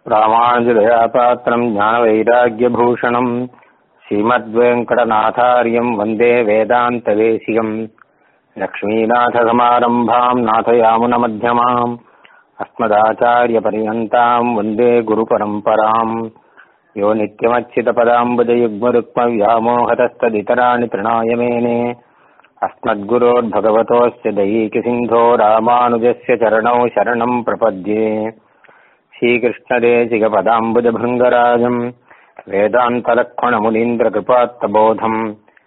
ராமானுஜதயாபாத்திரம் ஞானவைராக்கியபூஷணம் ஸ்ரீமத்வேங்கடநாதாரியம் வந்தே வேதாந்ததேசிகம் லக்ஷ்மீநாதசமாரம்பாம் நாதயாமுனமத்தியமாம் अस्मदाचार्यपर्यन्ताम् वन्दे गुरुपरम्पराम् यो नित्यमच्युतपदाम्बुजयुग्मरुक्मव्यामोहतस्तदितराणि तृणाय मेने अस्मद्गुरोर्भगवतोऽस्य दैकिसिन्धो रामानुजस्य चरणौ शरणम् प्रपद्ये श्रीकृष्णदेशिकपदाम्बुजभृङ्गराजम् वेदान्तलक्ष्मणमुनीन्द्रकृपात्तबोधम्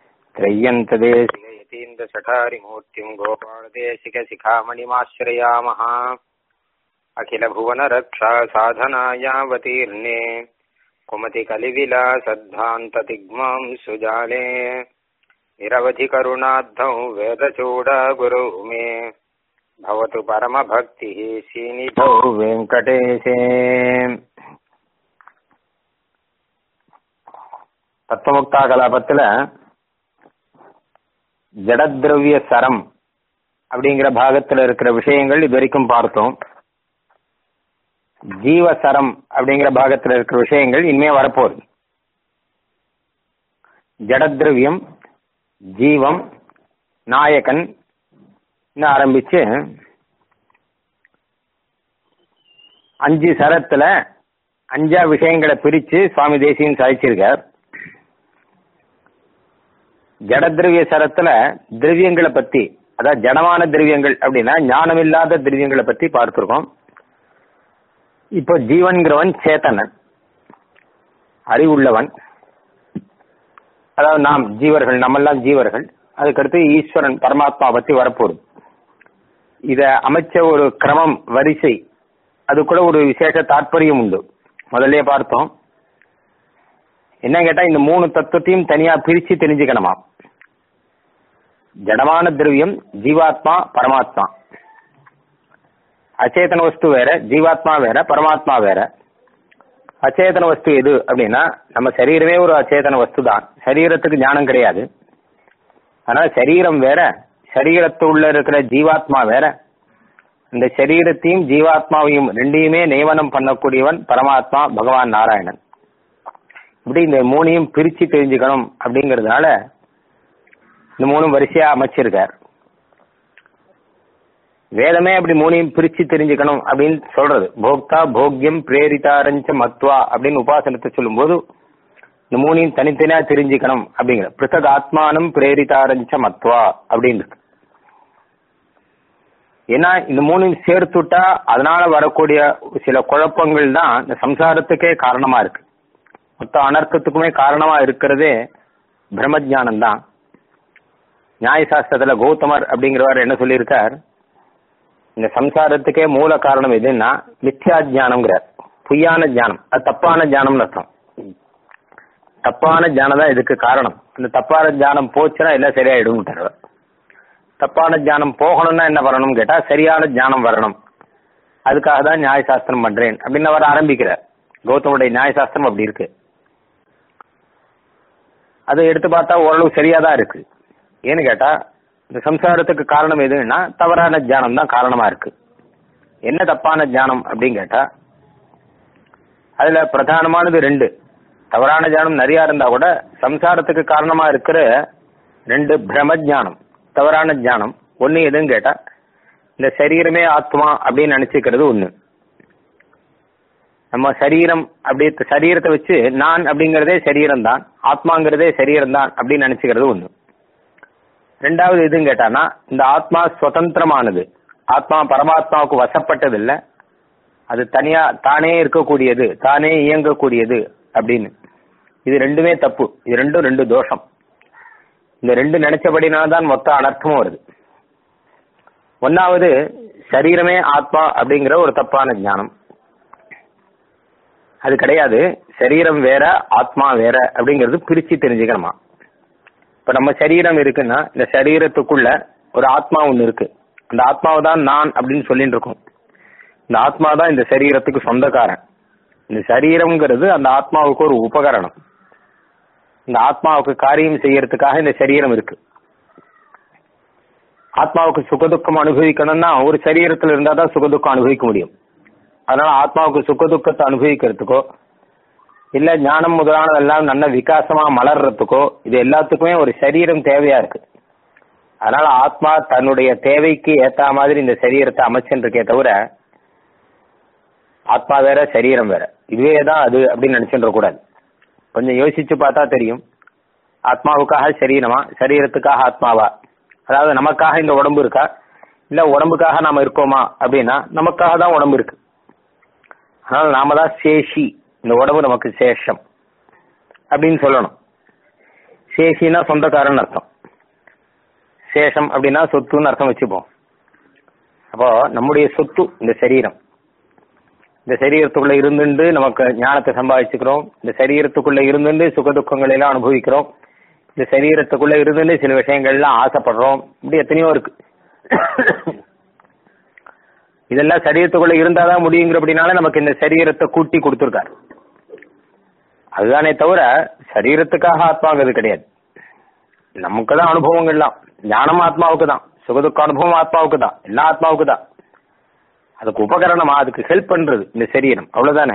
त्रय्यन्तदेशिकयतीन्द्रशठारिमूर्तिम् गोपालदेशिकशिखामणिमाश्रयामः अखिलभुवनरक्षा साधनायावतीर्णे कुमतिकलिविलासद्भान्ततिग्मां सुजाले निरवधिकरुणाद्धौ वेदचूडागुरौ मे भवतु परमभक्तिः श्रीनिधौ வெங்கடேசே தத்துவமுக்தா கலாபத்துல ஜடத்ரவிய சரம் அப்படிங்கிற பாகத்துல இருக்கிற விஷயங்கள் இது வரைக்கும் பார்த்தோம் ஜீவசரம் அப்படிங்கிற பாகத்தில் இருக்கிற விஷயங்கள் இனிமே வரப்போகுது ஜடத்ரவியம் ஜீவம் நாயகன் ஆரம்பிச்சு அஞ்சு சரத்துல அஞ்சா விஷயங்களை பிரிச்சு சுவாமி தேசியம் சாதிச்சிருக்கார் ஜடத்ரவிய சரத்துல திரவியங்களை பத்தி அதாவது ஜடமான திரவியங்கள் அப்படின்னா ஞானமில்லாத திரவியங்களை பத்தி பார்த்திருக்கோம் இப்போ ஜீவன்கிறவன் சேத்தனன் அறிவுள்ளவன் அதாவது நாம் ஜீவர்கள் நம்மெல்லாம் ஜீவர்கள் அதுக்கடுத்து ஈஸ்வரன் பரமாத்மா பத்தி வரப்போகுது இத அமைச்ச ஒரு கிரமம் வரிசை அது கூட ஒரு விசேஷ தாற்பயம் உண்டு முதல்ல பார்த்தோம் என்ன கேட்டா இந்த மூணு தத்துவத்தையும் தனியா பிரிச்சு தெரிஞ்சுக்கணுமா ஜடமான திரவியம் ஜீவாத்மா பரமாத்மா அச்சேதன வஸ்து வேற ஜீவாத்மா வேற பரமாத்மா வேற அச்சேதன வஸ்து எது அப்படின்னா நம்ம சரீரமே ஒரு அச்சேதன வஸ்து தான் சரீரத்துக்கு ஞானம் கிடையாது அதனால சரீரம் வேற சரீரத்துள்ள இருக்கிற ஜீவாத்மா வேற இந்த சரீரத்தையும் ஜீவாத்மாவையும் ரெண்டையுமே நியமனம் பண்ணக்கூடியவன் பரமாத்மா பகவான் நாராயணன் இப்படி இந்த மூணையும் பிரிச்சு தெரிஞ்சுக்கணும் அப்படிங்கிறதுனால இந்த மூணும் வரிசையா அமைச்சிருக்கார் வேதமே அப்படி மூணையும் பிரிச்சு தெரிஞ்சுக்கணும் அப்படின்னு சொல்றது போக்தா போக்யம் பிரேரிதாரஞ்ச மத்வா அப்படின்னு உபாசனத்தை சொல்லும்போது இந்த மூணையும் தனித்தனியா தெரிஞ்சுக்கணும் அப்படிங்கிற பிருத்தக் ஆத்மானம் பிரேரிதாரஞ்ச மத்வா அப்படின்னு இருக்கு ஏன்னா இந்த மூணையும் சேர்த்துட்டா அதனால வரக்கூடிய சில குழப்பங்கள் தான் இந்த சம்சாரத்துக்கே காரணமா இருக்கு மொத்த அனர்த்தத்துக்குமே காரணமா இருக்கிறதே பிரம்மஜானம் தான் நியாயசாஸ்திரத்துல கௌதமர் அப்படிங்கிறவர் என்ன சொல்லியிருக்கார் இந்த சம்சாரத்துக்கே மூல காரணம் எதுன்னா மித்யா ஜானம்ங்கிறார் பொய்யான ஜானம் அது தப்பான ஜானம்னு அர்த்தம் தப்பான ஜானம் தான் இதுக்கு காரணம் இந்த தப்பான ஜானம் போச்சுன்னா எல்லாம் சரியாயிடும் தப்பான ஜானம் போகணும்னா என்ன பண்ணணும் கேட்டா சரியான ஜானம் வரணும் அதுக்காக தான் நியாயசாஸ்திரம் பண்றேன் அப்படின்னு அவர் ஆரம்பிக்கிறார் கௌதமுடைய நியாயசாஸ்திரம் அப்படி இருக்கு அதை எடுத்து பார்த்தா ஓரளவு சரியா தான் இருக்கு ஏன்னு கேட்டா இந்த சம்சாரத்துக்கு காரணம் எதுன்னா தவறான தியானம் தான் காரணமா இருக்கு என்ன தப்பான தியானம் அப்படின்னு கேட்டா அதுல பிரதானமானது ரெண்டு தவறான தியானம் நிறைய இருந்தா கூட சம்சாரத்துக்கு காரணமா இருக்கிற ரெண்டு பிரம ஜானம் தவறான தியானம் ஒன்னு எதுன்னு கேட்டா இந்த சரீரமே ஆத்மா அப்படின்னு நினைச்சுக்கிறது ஒண்ணு நம்ம சரீரம் அப்படி சரீரத்தை வச்சு நான் அப்படிங்கறதே சரீரம் தான் ஆத்மாங்கிறதே சரீரம் தான் அப்படின்னு நினைச்சுக்கிறது ஒண்ணு ரெண்டாவது எதுன்னு கேட்டானா இந்த ஆத்மா சுதந்திரமானது ஆத்மா பரமாத்மாவுக்கு வசப்பட்டது இல்ல அது தனியா தானே இருக்கக்கூடியது தானே இயங்கக்கூடியது அப்படின்னு இது ரெண்டுமே தப்பு இது ரெண்டும் ரெண்டு தோஷம் இந்த ரெண்டு நினைச்சபடினால்தான் மொத்த அனர்த்தமும் வருது ஒன்னாவது சரீரமே ஆத்மா அப்படிங்கிற ஒரு தப்பான ஞானம் அது கிடையாது சரீரம் வேற ஆத்மா வேற அப்படிங்கிறது பிரிச்சு தெரிஞ்சுக்கணுமா இப்ப நம்ம சரீரம் இருக்குன்னா இந்த சரீரத்துக்குள்ள ஒரு ஆத்மா ஒண்ணு இருக்கு அந்த ஆத்மாவை தான் நான் அப்படின்னு சொல்லிட்டு இருக்கோம் இந்த ஆத்மா தான் இந்த சரீரத்துக்கு சொந்தக்காரன் இந்த சரீரம்ங்கிறது அந்த ஆத்மாவுக்கு ஒரு உபகரணம் இந்த ஆத்மாவுக்கு காரியம் செய்யறதுக்காக இந்த சரீரம் இருக்கு ஆத்மாவுக்கு சுகதுக்கம் அனுபவிக்கணும்னா ஒரு சரீரத்தில் இருந்தால் தான் சுகதுக்கம் அனுபவிக்க முடியும் அதனால ஆத்மாவுக்கு சுக துக்கத்தை அனுபவிக்கிறதுக்கோ இல்ல ஞானம் முதலானதெல்லாம் நல்ல விகாசமா மலர்றதுக்கோ இது எல்லாத்துக்குமே ஒரு சரீரம் தேவையா இருக்கு அதனால ஆத்மா தன்னுடைய தேவைக்கு ஏத்த மாதிரி இந்த சரீரத்தை அமைச்சுருக்கே தவிர ஆத்மா வேற சரீரம் வேற இதுவே தான் அது அப்படின்னு நினைச்சுட்டு கூடாது கொஞ்சம் யோசிச்சு பார்த்தா தெரியும் ஆத்மாவுக்காக சரீரமா சரீரத்துக்காக ஆத்மாவா அதாவது நமக்காக இந்த உடம்பு இருக்கா இல்ல உடம்புக்காக நாம இருக்கோமா அப்படின்னா நமக்காக தான் உடம்பு இருக்கு அதனால நாம தான் சேஷி இந்த உடம்பு நமக்கு சேஷம் அப்படின்னு சொல்லணும் சேஷினா சொந்தக்காரன் அர்த்தம் சேஷம் அப்படின்னா சொத்துன்னு அர்த்தம் வச்சுப்போம் அப்போ நம்முடைய சொத்து இந்த சரீரம் இந்த சரீரத்துக்குள்ள இருந்துட்டு நமக்கு ஞானத்தை சம்பாதிச்சுக்கிறோம் இந்த சரீரத்துக்குள்ள இருந்துட்டு சுக துக்கங்களை எல்லாம் அனுபவிக்கிறோம் இந்த சரீரத்துக்குள்ள இருந்துட்டு சில விஷயங்கள்லாம் ஆசைப்படுறோம் இப்படி எத்தனையோ இருக்கு இதெல்லாம் சரீரத்துக்குள்ள இருந்தாதான் முடியுங்கிறபடினால நமக்கு இந்த சரீரத்தை கூட்டி கொடுத்துருக்காரு அதுதானே தவிர சரீரத்துக்காக ஆத்மாங்கிறது கிடையாது நமக்கு தான் அனுபவங்கள்லாம் ஞானம் ஆத்மாவுக்கு தான் சுகதுக்க அனுபவம் ஆத்மாவுக்கு தான் எல்லா ஆத்மாவுக்கு தான் அதுக்கு உபகரணமா அதுக்கு ஹெல்ப் பண்றது இந்த சரீரம் அவ்வளவுதானே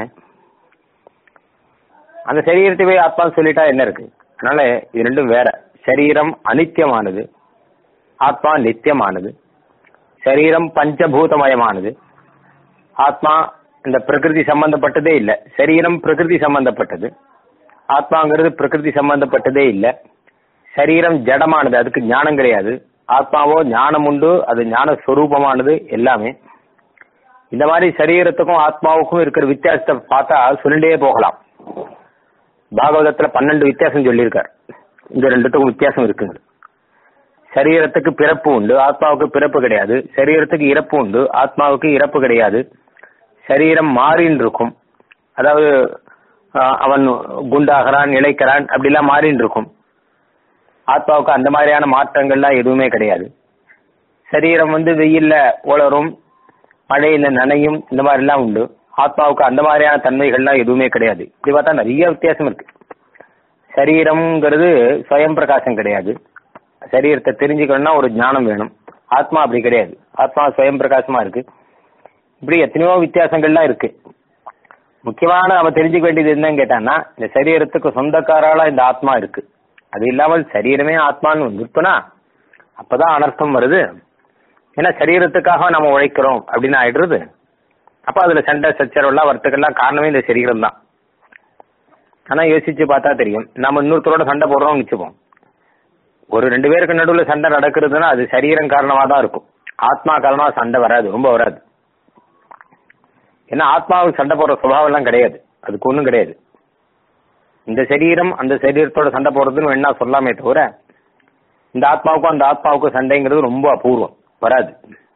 அந்த சரீரத்தையே ஆத்மான்னு சொல்லிட்டா என்ன இருக்கு அதனால இது ரெண்டும் வேற சரீரம் அனித்தியமானது ஆத்மா நித்தியமானது சரீரம் பஞ்சபூதமயமானது ஆத்மா இந்த பிரகிருதி சம்பந்தப்பட்டதே இல்லை சரீரம் பிரகிருதி சம்பந்தப்பட்டது ஆத்மாங்கிறது பிரகிருதி சம்பந்தப்பட்டதே இல்லை சரீரம் ஜடமானது அதுக்கு ஞானம் கிடையாது ஆத்மாவோ ஞானம் உண்டு அது ஞான ஸ்வரூபமானது எல்லாமே இந்த மாதிரி சரீரத்துக்கும் ஆத்மாவுக்கும் இருக்கிற வித்தியாசத்தை பார்த்தா சொல்லிட்டே போகலாம் பாகவதத்துல பன்னெண்டு வித்தியாசம் சொல்லியிருக்கார் இந்த ரெண்டுத்துக்கும் வித்தியாசம் இருக்குங்க சரீரத்துக்கு பிறப்பு உண்டு ஆத்மாவுக்கு பிறப்பு கிடையாது சரீரத்துக்கு இறப்பு உண்டு ஆத்மாவுக்கு இறப்பு கிடையாது சரீரம் மாறின்னு இருக்கும் அதாவது ஆஹ், அவன் குண்டாகிறான் இழைக்கிறான் அப்படிலாம் மாறின்னு இருக்கும் ஆத்மாவுக்கு அந்த மாதிரியான மாற்றங்கள்லாம் எதுவுமே கிடையாது சரீரம் வந்து வெயில்ல உளரும் மழையில நனையும் இந்த மாதிரிலாம் உண்டு ஆத்மாவுக்கு அந்த மாதிரியான தன்மைகள்லாம் எதுவுமே கிடையாது இப்படி பார்த்தா நிறைய வித்தியாசம் இருக்கு சரீரம்ங்கிறது சுயம் பிரகாசம் கிடையாது சரீரத்தை தெரிஞ்சுக்கணும்னா ஒரு ஞானம் வேணும் ஆத்மா அப்படி கிடையாது ஆத்மா சுயம் பிரகாசமா இருக்கு இப்படி எத்தனையோ வித்தியாசங்கள்லாம் இருக்கு முக்கியமான நம்ம தெரிஞ்சுக்க வேண்டியது என்னன்னு கேட்டான்னா இந்த சரீரத்துக்கு சொந்தக்காரால இந்த ஆத்மா இருக்கு அது இல்லாமல் சரீரமே ஆத்மான்னு வந்துருப்பனா அப்பதான் அனர்த்தம் வருது ஏன்னா சரீரத்துக்காக நம்ம உழைக்கிறோம் அப்படின்னு ஆயிடுறது அப்ப அதுல சண்டை சச்சரவெல்லாம் வரத்துக்கெல்லாம் காரணமே இந்த சரீரம் தான் ஆனா யோசிச்சு பார்த்தா தெரியும் நம்ம இன்னொருத்தரோட சண்டை போடுறோம் வச்சுப்போம் ஒரு ரெண்டு பேருக்கு நடுவில் சண்டை நடக்கிறதுனா அது சரீரம் காரணமா தான் இருக்கும் ஆத்மா காரணமா சண்டை வராது ரொம்ப வராது ஏன்னா ஆத்மாவுக்கு சண்டை போடுற சுபாவம் எல்லாம் கிடையாது அதுக்கு ஒன்றும் கிடையாது இந்த சரீரம் அந்த சரீரத்தோட சண்டை போடுறதுன்னு வேணா சொல்லாமே தவிர இந்த ஆத்மாவுக்கும் அந்த ஆத்மாவுக்கும் சண்டைங்கிறது ரொம்ப அபூர்வம் வராது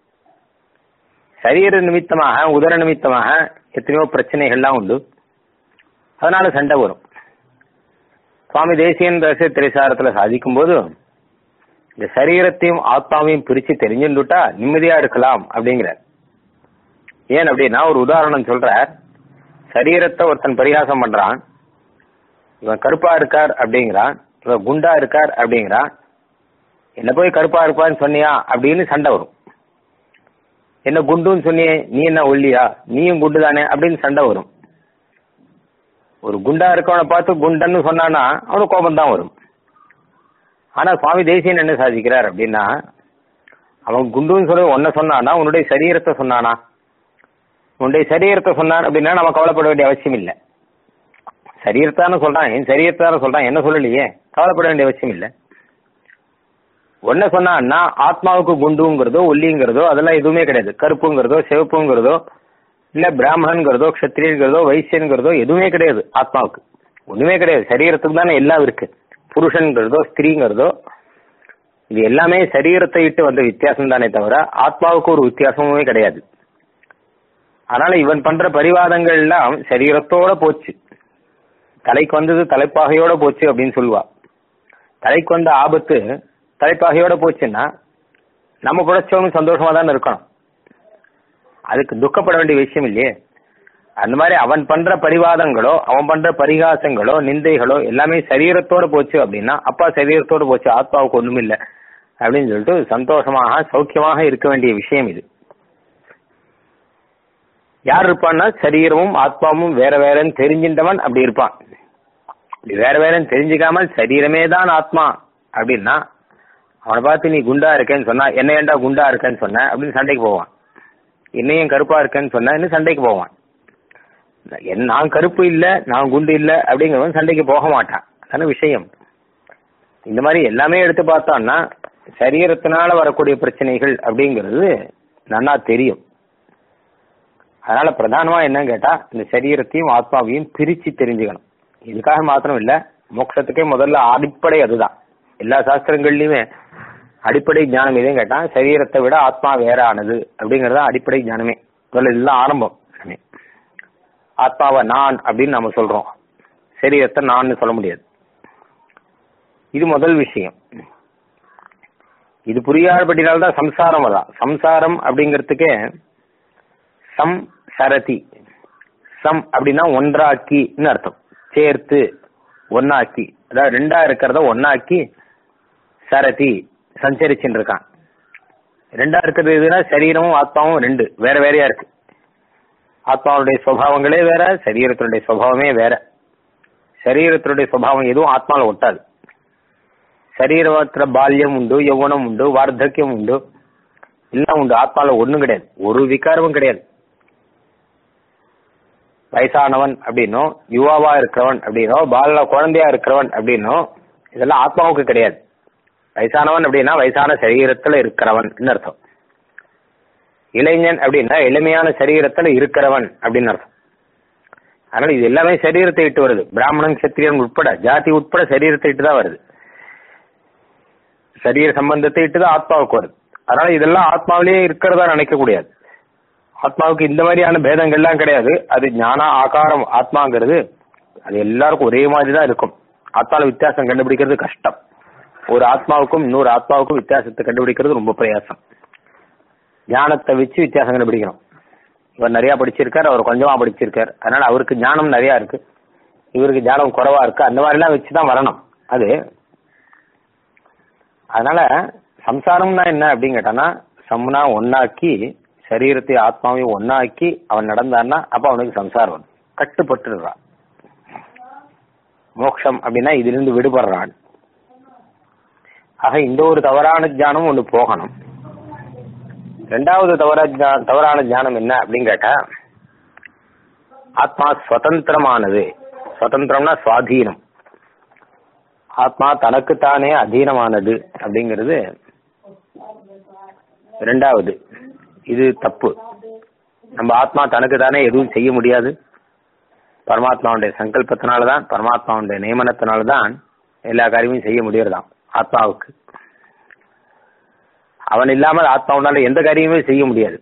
சரீர நிமித்தமாக உதர நிமித்தமாக எத்தனையோ பிரச்சனைகள்லாம் உண்டு அதனால சண்டை வரும் சுவாமி தேசியன் ரச திரைசாரத்துல சாதிக்கும் போது இந்த சரீரத்தையும் ஆத்மாவையும் பிரிச்சு தெரிஞ்சுட்டா நிம்மதியா இருக்கலாம் அப்படிங்கிறார் ஏன் அப்படின்னா ஒரு உதாரணம் சொல்றார் சரீரத்தை ஒருத்தன் பரிகாசம் பண்றான் இவன் கருப்பா இருக்கார் அப்படிங்கிறான் இவன் குண்டா இருக்கார் அப்படிங்கிறான் என்ன போய் கருப்பா இருப்பான்னு சொன்னியா அப்படின்னு சண்டை வரும் என்ன குண்டுன்னு சொன்னியே நீ என்ன ஒல்லியா நீயும் குண்டு தானே அப்படின்னு சண்டை வரும் ஒரு குண்டா இருக்கவனை பார்த்து குண்டன்னு சொன்னானா அவனுக்கு கோபம் தான் வரும் ஆனா சுவாமி தேசியன் என்ன சாதிக்கிறார் அப்படின்னா அவன் குண்டுன்னு சொல்லி ஒன்ன சொன்னானா உன்னுடைய சரீரத்தை சொன்னானா உன்னுடைய சரீரத்தை சொன்னான் அப்படின்னா நம்ம கவலைப்பட வேண்டிய அவசியம் இல்லை சரீரத்தான சொல்றான் என் சரீரத்தான சொல்றான் என்ன சொல்லலையே கவலைப்பட வேண்டிய அவசியம் இல்லை ஒன்ன சொன்னான்னா ஆத்மாவுக்கு குண்டுங்கிறதோ ஒல்லிங்கிறதோ அதெல்லாம் எதுவுமே கிடையாது கருப்புங்கிறதோ சிவப்புங்கிறதோ இல்ல பிராமணன்கிறதோ க்ஷத்ரியங்கிறதோ வைசியன்கிறதோ எதுவுமே கிடையாது ஆத்மாவுக்கு ஒண்ணுமே கிடையாது சரீரத்துக்கு தானே எல்லாம் இருக்கு புருஷன்கிறதோ ஸ்திரீங்கிறதோ இது எல்லாமே சரீரத்தை இட்டு வந்த வித்தியாசம் தானே தவிர ஆத்மாவுக்கு ஒரு வித்தியாசமுமே கிடையாது அதனால இவன் பண்ற பரிவாதங்கள் எல்லாம் சரீரத்தோட போச்சு தலைக்கு வந்தது தலைப்பாகையோட போச்சு அப்படின்னு சொல்லுவா தலைக்கு வந்த ஆபத்து தலைப்பாகையோட போச்சுன்னா நம்ம புழைச்சவங்க சந்தோஷமா தானே இருக்கணும் அதுக்கு துக்கப்பட வேண்டிய விஷயம் இல்லையே அந்த மாதிரி அவன் பண்ற பரிவாதங்களோ அவன் பண்ற பரிகாசங்களோ நிந்தைகளோ எல்லாமே சரீரத்தோட போச்சு அப்படின்னா அப்பா சரீரத்தோட போச்சு ஆத்மாவுக்கு ஒண்ணும் இல்லை அப்படின்னு சொல்லிட்டு சந்தோஷமாக சௌக்கியமாக இருக்க வேண்டிய விஷயம் இது யார் இருப்பான்னா சரீரமும் ஆத்மாவும் வேற வேறன்னு தெரிஞ்சின்றவன் அப்படி இருப்பான் இப்படி வேற வேறன்னு தெரிஞ்சுக்காமல் சரீரமே தான் ஆத்மா அப்படின்னா அவனை பார்த்து நீ குண்டா இருக்கேன்னு சொன்னா என்ன ஏண்டா குண்டா இருக்கேன்னு சொன்ன அப்படின்னு சண்டைக்கு போவான் என்னையும் கருப்பா இருக்கேன்னு சொன்னா இன்னும் சண்டைக்கு போவான் என் நான் கருப்பு இல்ல நான் குண்டு இல்ல அப்படிங்கிறவன் சண்டைக்கு போக மாட்டான் அதான விஷயம் இந்த மாதிரி எல்லாமே எடுத்து பார்த்தோம்னா சரீரத்தினால வரக்கூடிய பிரச்சனைகள் அப்படிங்கிறது நன்னா தெரியும் அதனால பிரதானமா என்னன்னு கேட்டா இந்த சரீரத்தையும் ஆத்மாவையும் பிரிச்சு தெரிஞ்சுக்கணும் இதுக்காக மாத்திரம் இல்ல மோட்சத்துக்கே முதல்ல அடிப்படை அதுதான் எல்லா சாஸ்திரங்கள்லயுமே அடிப்படை ஞானம் எதையும் கேட்டா சரீரத்தை விட ஆத்மா வேறானது அப்படிங்கறது தான் அடிப்படை ஞானமே முதல்ல இதுதான் ஆரம்பம் எல்லாமே. ஆத்மாவை நான் அப்படின்னு நம்ம சொல்றோம் சரீரத்தை நான் சொல்ல முடியாது இது முதல் விஷயம் இது புரியாதபடினால்தான் சம்சாரம் வரலாம் சம்சாரம் அப்படிங்கிறதுக்கே சம் சரதி சம் அப்படின்னா ஒன்றாக்கின்னு அர்த்தம் சேர்த்து ஒன்னாக்கி அதாவது ரெண்டா இருக்கிறத ஒன்னாக்கி சரதி சஞ்சரிச்சுட்டு இருக்கான் ரெண்டா இருக்கிறது எதுனா சரீரமும் ஆத்மாவும் ரெண்டு வேற வேறையா இருக்கு ஆத்மாவுடைய சுவாவங்களே வேற சரீரத்தினுடைய சுவாவமே வேற சரீரத்தினுடைய சுவாவம் எதுவும் ஆத்மாவில் ஒட்டாது சரீரத்துல பால்யம் உண்டு யௌவனம் உண்டு வார்த்தக்கியம் உண்டு எல்லாம் உண்டு ஆத்மாவில் ஒண்ணும் கிடையாது ஒரு விகாரமும் கிடையாது வயசானவன் அப்படின்னும் யுவாவா இருக்கிறவன் அப்படின்னோ பால குழந்தையா இருக்கிறவன் அப்படின்னும் இதெல்லாம் ஆத்மாவுக்கு கிடையாது வயசானவன் அப்படின்னா வயசான சரீரத்துல இருக்கிறவன் அர்த்தம் இளைஞன் அப்படின்னா எளிமையான சரீரத்துல இருக்கிறவன் அப்படின்னு அர்த்தம் அதனால இது எல்லாமே சரீரத்தை இட்டு வருது பிராமணன் சத்திரியன் உட்பட ஜாதி உட்பட சரீரத்தை இட்டு தான் வருது சரீர சம்பந்தத்தை இட்டு தான் ஆத்மாவுக்கு வருது அதனால இதெல்லாம் ஆத்மாவிலேயே இருக்கிறதா நினைக்க கூடாது ஆத்மாவுக்கு இந்த மாதிரியான பேதங்கள்லாம் கிடையாது அது ஞான ஆகாரம் ஆத்மாங்கிறது அது எல்லாருக்கும் ஒரே மாதிரி தான் இருக்கும் ஆத்மால வித்தியாசம் கண்டுபிடிக்கிறது கஷ்டம் ஒரு ஆத்மாவுக்கும் இன்னொரு ஆத்மாவுக்கும் வித்தியாசத்தை கண்டுபிடிக்கிறது ரொம்ப பிரயாசம் ஞானத்தை வச்சு வித்தியாசம் கண்டுபிடிக்கணும் இவர் நிறைய படிச்சிருக்கார் அவர் கொஞ்சமா படிச்சிருக்கார் அதனால அவருக்கு ஞானம் நிறைய இருக்கு இவருக்கு ஞானம் குறைவா இருக்கு அந்த மாதிரிலாம் வச்சு தான் வரணும் அது அதனால சம்சாரம்னா என்ன அப்படின்னு கேட்டானா சம்னா ஒன்னாக்கி சரீரத்தை ஆத்மாவையும் ஒன்னாக்கி அவன் நடந்தான்னா அப்ப அவனுக்கு சம்சாரம் வரும் கட்டுப்பட்டுடுறான் மோட்சம் அப்படின்னா இதிலிருந்து விடுபடுறான் ஆக இந்த ஒரு தவறான ஞானம் ஒன்று போகணும் ரெண்டாவது தவற தவறான ஞானம் என்ன அப்படின்னு கேட்டா ஆத்மா சுதந்திரமானது சுதந்திரம்னா சுவாதீனம் ஆத்மா தனக்குத்தானே அதீனமானது அப்படிங்கிறது ரெண்டாவது இது தப்பு நம்ம ஆத்மா தனக்கு தானே எதுவும் செய்ய முடியாது பரமாத்மாவுடைய சங்கல்பத்தினால்தான் பரமாத்மாவுடைய நியமனத்தினால்தான் எல்லா காரியமும் செய்ய முடியறதாம் ஆத்மாவுக்கு அவன் இல்லாமல் ஆத்மாவுனால எந்த காரியமுமே செய்ய முடியாது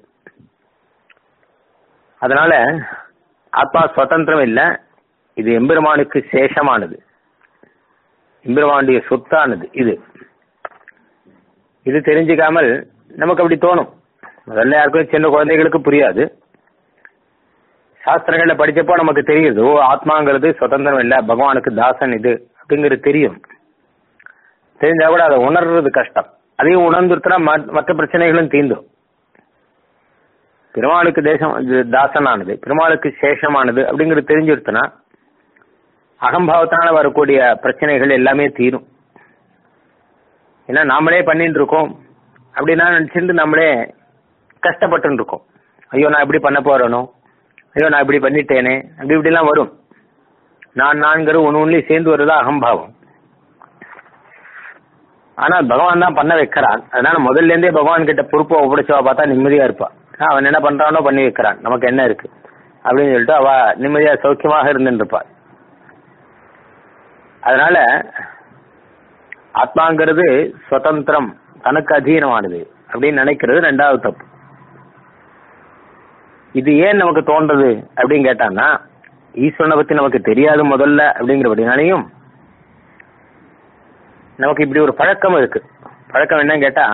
அதனால ஆத்மா சுதந்திரம் இல்லை இது எம்பெருமானுக்கு சேஷமானது எம்பெருமானுடைய சொத்தானது இது இது தெரிஞ்சுக்காமல் நமக்கு அப்படி தோணும் முதல்ல யாருக்கும் சின்ன குழந்தைகளுக்கு புரியாது சாஸ்திரங்கள்ல படிச்சப்போ நமக்கு தெரியுது ஓ ஆத்மாங்கிறது சுதந்திரம் இல்லை பகவானுக்கு தாசன் இது அப்படிங்கிறது தெரியும் தெரிஞ்சா கூட அதை உணர்றது கஷ்டம் அதையும் உணர்ந்துருத்தா மற்ற பிரச்சனைகளும் தீந்தும் பெருமாளுக்கு தேசம் இது தாசனானது பெருமாளுக்கு சேஷமானது அப்படிங்கிறது தெரிஞ்சிருத்துனா அகம்பாவத்தினால வரக்கூடிய பிரச்சனைகள் எல்லாமே தீரும் ஏன்னா நாமளே பண்ணிட்டு இருக்கோம் அப்படின்னா நினச்சிட்டு நம்மளே கஷ்டப்பட்டு இருக்கோம் ஐயோ நான் இப்படி பண்ண போறேனோ ஐயோ நான் இப்படி பண்ணிட்டேனே அப்படி இப்படிலாம் வரும் நான் நான்கிற ஒன்று ஒன்றுலையும் சேர்ந்து வருதா அகம்பாவம் ஆனால் பகவான் தான் பண்ண வைக்கிறான் அதனால முதல்ல இருந்தே பகவான் கிட்ட பொறுப்பை ஒப்படைச்சவா பார்த்தா நிம்மதியா இருப்பா அவன் என்ன பண்றானோ பண்ணி வைக்கிறான் நமக்கு என்ன இருக்கு அப்படின்னு சொல்லிட்டு அவ நிம்மதியா சௌக்கியமாக இருந்துட்டு இருப்பா அதனால ஆத்மாங்கிறது சுதந்திரம் தனக்கு அதீனமானது அப்படின்னு நினைக்கிறது ரெண்டாவது தப்பு இது ஏன் நமக்கு தோன்றது அப்படின்னு கேட்டான்னா ஈஸ்வரனை பத்தி நமக்கு தெரியாது முதல்ல அப்படிங்கிறபடினாலையும் நமக்கு இப்படி ஒரு பழக்கம் இருக்கு பழக்கம் என்னன்னு கேட்டா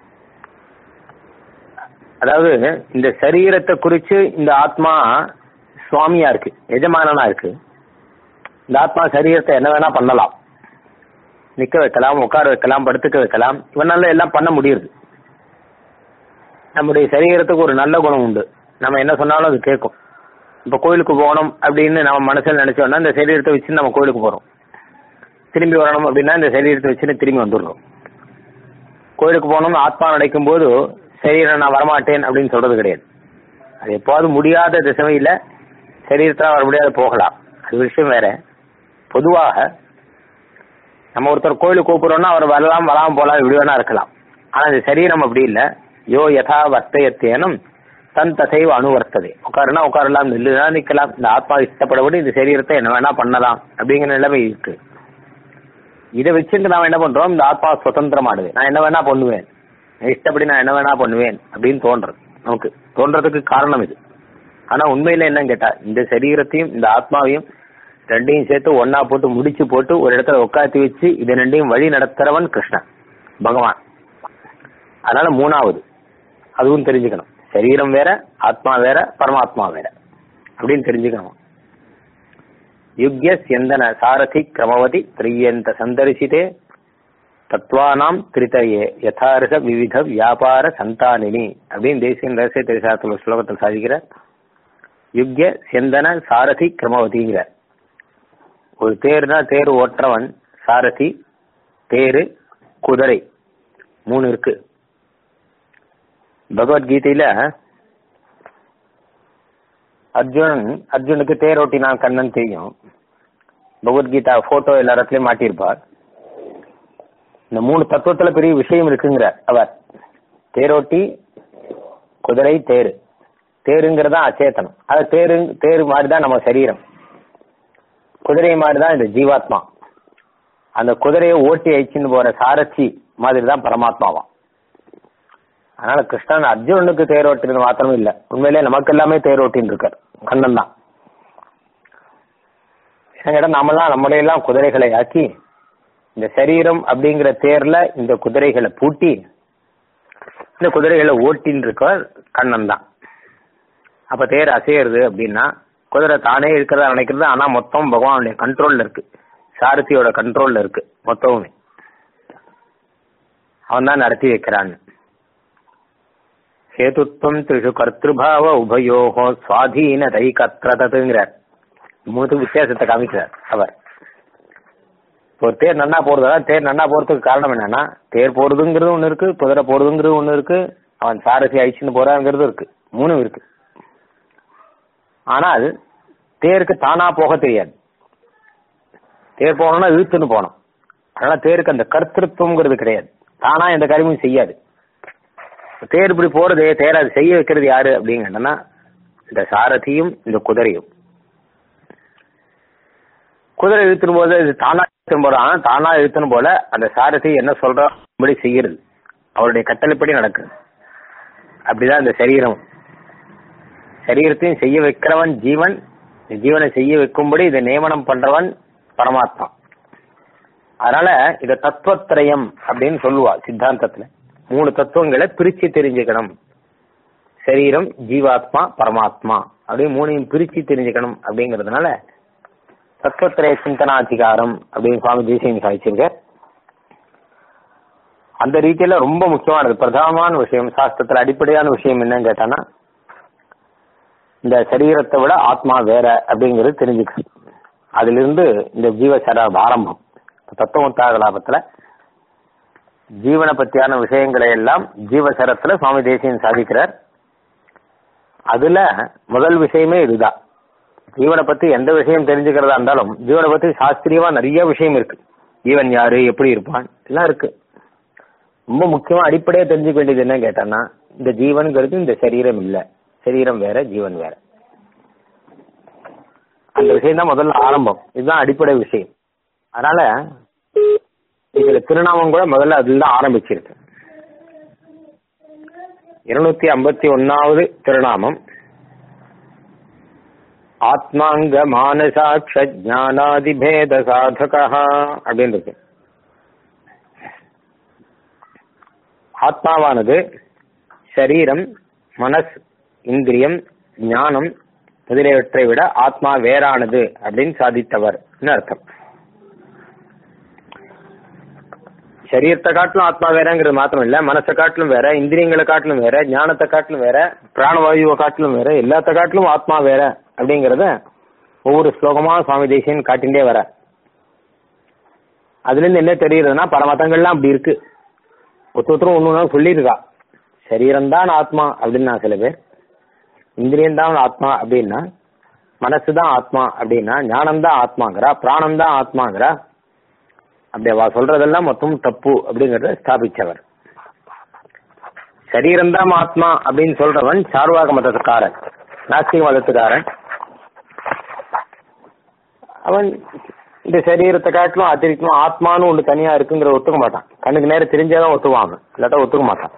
அதாவது இந்த சரீரத்தை குறிச்சு இந்த ஆத்மா சுவாமியா இருக்கு எஜமானனா இருக்கு இந்த ஆத்மா சரீரத்தை என்ன வேணா பண்ணலாம் நிக்க வைக்கலாம் உட்கார வைக்கலாம் படுத்துக்க வைக்கலாம் இவனால எல்லாம் பண்ண முடியுது நம்முடைய சரீரத்துக்கு ஒரு நல்ல குணம் உண்டு நம்ம என்ன சொன்னாலும் அது கேட்கும் இப்போ கோயிலுக்கு போகணும் அப்படின்னு நம்ம மனசில் நினைச்சோம்னா இந்த சரீரத்தை வச்சு நம்ம கோயிலுக்கு போகிறோம் திரும்பி வரணும் அப்படின்னா இந்த சரீரத்தை வச்சுன்னு திரும்பி வந்துடுறோம் கோயிலுக்கு போகணும்னு ஆத்மா நினைக்கும் போது சரீரம் நான் வரமாட்டேன் அப்படின்னு சொல்றது கிடையாது அது எப்போது முடியாத திசையில சரீரத்தில் வர முடியாத போகலாம் அது விஷயம் வேற பொதுவாக நம்ம ஒருத்தர் கோயிலுக்கு கூப்பிடுறோம்னா அவர் வரலாம் வராமல் போகலாம் இப்படி வேணா இருக்கலாம் ஆனால் இந்த சரீரம் அப்படி இல்லை யோ யதா வர்த்தயத்தேனும் தன் தசைவ அணுவர்த்ததை உட்காருனா உட்காரலாம் நில்லுனா நிற்கலாம் இந்த ஆத்மா இஷ்டப்படபடி இந்த சரீரத்தை என்ன வேணா பண்ணலாம் அப்படிங்கிற நிலைமை இருக்கு இதை வச்சுட்டு நாம என்ன பண்றோம் இந்த ஆத்மா சுதந்திரமாடுது நான் என்ன வேணா பண்ணுவேன் என் இஷ்டப்படி நான் என்ன வேணா பண்ணுவேன் அப்படின்னு தோன்றது நமக்கு தோன்றதுக்கு காரணம் இது ஆனா உண்மையில என்னன்னு கேட்டா இந்த சரீரத்தையும் இந்த ஆத்மாவையும் ரெண்டையும் சேர்த்து ஒன்னா போட்டு முடிச்சு போட்டு ஒரு இடத்துல உட்காத்தி வச்சு இது ரெண்டையும் வழி நடத்துறவன் கிருஷ்ணன் பகவான் அதனால மூணாவது அதுவும் தெரிஞ்சுக்கணும் சரீரம் வேற ஆத்மா வேற பரமாத்மா வேற அப்படின்னு தெரிஞ்சுக்கணும் யுக்ய சியந்தன சாரதி கிரமவதி திரியந்த சந்தரிசிதே தத்வானாம் திரிதயே யதார்க விவித வியாபார சந்தானினி அப்படின்னு தேசியன் ரகசிய தெரிசாத்துல ஸ்லோகத்தில் சாதிக்கிற யுக்ய சியந்தன சாரதி கிரமவதிங்கிற ஒரு தேர்னா தேர் ஓட்டுறவன் சாரதி தேரு குதிரை மூணு இருக்கு பகவத்கீதையில அர்ஜுனன் அர்ஜுனுக்கு தேர் ஓட்டினான் கண்ணன் தெரியும் பகவத்கீதா போட்டோ எல்லா இடத்துலயும் மாட்டியிருப்பார் இந்த மூணு தத்துவத்துல பெரிய விஷயம் இருக்குங்கிற அவர் தேரோட்டி குதிரை தேரு தேருங்கிறதா அச்சேதனம் அது தேரு தேரு மாதிரி தான் நம்ம சரீரம் குதிரை மாதிரி தான் இந்த ஜீவாத்மா அந்த குதிரையை ஓட்டி அழிச்சுன்னு போற சாரச்சி மாதிரி தான் பரமாத்மாவா அதனால கிருஷ்ணன் அர்ஜுனனுக்கு தேரோட்டினது மாத்திரமே இல்ல உண்மையிலே நமக்கு எல்லாமே தேரோட்டின்னு இருக்கார் கண்ணன் தான் ஏன்னா நாமெல்லாம் நம்மளையெல்லாம் குதிரைகளை ஆக்கி இந்த சரீரம் அப்படிங்கிற தேர்ல இந்த குதிரைகளை பூட்டி இந்த குதிரைகளை ஓட்டின்னு இருக்கவர் கண்ணன் தான் அப்ப தேர் அசையிறது அப்படின்னா குதிரை தானே இருக்கிறதா நினைக்கிறது ஆனா மொத்தம் பகவானுடைய கண்ட்ரோல்ல இருக்கு சாரதியோட கண்ட்ரோல்ல இருக்கு மொத்தமுமே அவன் தான் நடத்தி வைக்கிறான்னு ஹேதுத்வம் திஷு கர்த்திருபாவ உபயோகோ சுவாதீன தைகத்ரதத்துங்கிறார் மூணு வித்தியாசத்தை காமிக்கிறார் அவர் ஒரு தேர் நன்னா போறதா தேர் நன்னா போறதுக்கு காரணம் என்னன்னா தேர் போறதுங்கிறது ஒண்ணு இருக்கு குதிரை போறதுங்கிறது ஒண்ணு இருக்கு அவன் சாரசி அழிச்சுன்னு போறாங்கிறது இருக்கு மூணும் இருக்கு ஆனால் தேருக்கு தானா போக தெரியாது தேர் போகணும்னா இழுத்துன்னு போகணும் அதனால தேருக்கு அந்த கர்த்திருவங்கிறது கிடையாது தானா எந்த காரியமும் செய்யாது தேர் இப்படி போறது தேர் அது செய்ய வைக்கிறது யாரு அப்படிங்கன்னா இந்த சாரதியும் இந்த குதிரையும் குதிரை இழுத்துன்னு போது இது தானா இழுத்துன்னு போறான் ஆனா தானா இழுத்துன்னு போல அந்த சாரதி என்ன சொல்றபடி செய்யறது அவருடைய கட்டளைப்படி நடக்குது அப்படிதான் இந்த சரீரம் சரீரத்தையும் செய்ய வைக்கிறவன் ஜீவன் இந்த ஜீவனை செய்ய வைக்கும்படி இதை நியமனம் பண்றவன் பரமாத்மா அதனால இத தத்துவத்திரயம் அப்படின்னு சொல்லுவா சித்தாந்தத்துல மூணு தத்துவங்களை பிரிச்சு தெரிஞ்சுக்கணும் சரீரம் ஜீவாத்மா பரமாத்மா அப்படின்னு மூணையும் பிரிச்சு தெரிஞ்சுக்கணும் அப்படிங்கறதுனால தத்துவத்திரய சிந்தனாதிகாரம் அப்படின்னு சுவாமி தேசியம் சாதிச்சிருக்கார் அந்த ரீதியில ரொம்ப முக்கியமானது பிரதானமான விஷயம் சாஸ்திரத்துல அடிப்படையான விஷயம் என்னன்னு கேட்டானா இந்த சரீரத்தை விட ஆத்மா வேற அப்படிங்கிறது தெரிஞ்சுக்கணும் அதிலிருந்து இந்த ஜீவசர ஆரம்பம் தத்துவமுத்தாக லாபத்துல ஜீவனை பத்தியான விஷயங்களை எல்லாம் ஜீவசரத்துல சுவாமி தேசியன் சாதிக்கிறார் அதுல முதல் விஷயமே இதுதான் ஜீவனை பத்தி எந்த விஷயம் தெரிஞ்சுக்கிறதா இருந்தாலும் ஜீவனை பத்தி சாஸ்திரியமா நிறைய விஷயம் இருக்கு ஜீவன் யாரு எப்படி இருப்பான் எல்லாம் இருக்கு ரொம்ப முக்கியமா அடிப்படையா தெரிஞ்சுக்க வேண்டியது என்ன கேட்டான்னா இந்த ஜீவன்கிறது இந்த சரீரம் இல்ல சரீரம் வேற ஜீவன் வேற அந்த விஷயம் தான் முதல்ல ஆரம்பம் இதுதான் அடிப்படை விஷயம் அதனால இதுல திருநாமம் கூட முதல்ல அதுல தான் ஆரம்பிச்சிருக்கு இருநூத்தி ஐம்பத்தி ஒன்னாவது திருநாமம் ஆத்மாங்க மானசாட்ச ஜானாதிபேத சாதகா அப்படின்னு இருக்கு ஆத்மாவானது சரீரம் மனஸ் இந்திரியம் ஞானம் முதலியவற்றை விட ஆத்மா வேறானது அப்படின்னு சாதித்தவர் அர்த்தம் சரீரத்தை காட்டிலும் ஆத்மா வேறங்கிறது மாத்திரம் இல்ல மனசை காட்டிலும் வேற இந்திரியங்களை காட்டிலும் வேற ஞானத்தை காட்டிலும் வேற பிராணவாயுவை காட்டிலும் வேற எல்லாத்த காட்டிலும் ஆத்மா வேற அப்படிங்கறத ஒவ்வொரு ஸ்லோகமா சுவாமி தேசியன் காட்டிண்டே வர அதுல இருந்து என்ன தெரியுதுன்னா பல மதங்கள்லாம் அப்படி இருக்கு ஒருத்தரும் ஒண்ணு சொல்லியிருக்கா சரீரம் தான் ஆத்மா அப்படின்னா சில பேர் இந்திரியம் தான் ஆத்மா அப்படின்னா மனசு தான் ஆத்மா அப்படின்னா ஞானம் தான் ஆத்மாங்கிறா பிராணம் தான் ஆத்மாங்கிறா அப்படி அவ சொல்றதெல்லாம் மொத்தம் தப்பு அப்படிங்கறத ஸ்தாபிச்சவர் சரீரம் தான் ஆத்மா அப்படின்னு சொல்றவன் சார்வாக மதத்துக்காரன் நாஸ்திக மதத்துக்காரன் அவன் இந்த சரீரத்தை காட்டிலும் அதிரிக்கணும் ஆத்மான்னு ஒன்று தனியா இருக்குங்கிற ஒத்துக்க மாட்டான் கண்ணுக்கு நேரம் தெரிஞ்சாதான் ஒத்துக்குவான் அவன் இல்லாட்டா ஒத்துக்க மாட்டான்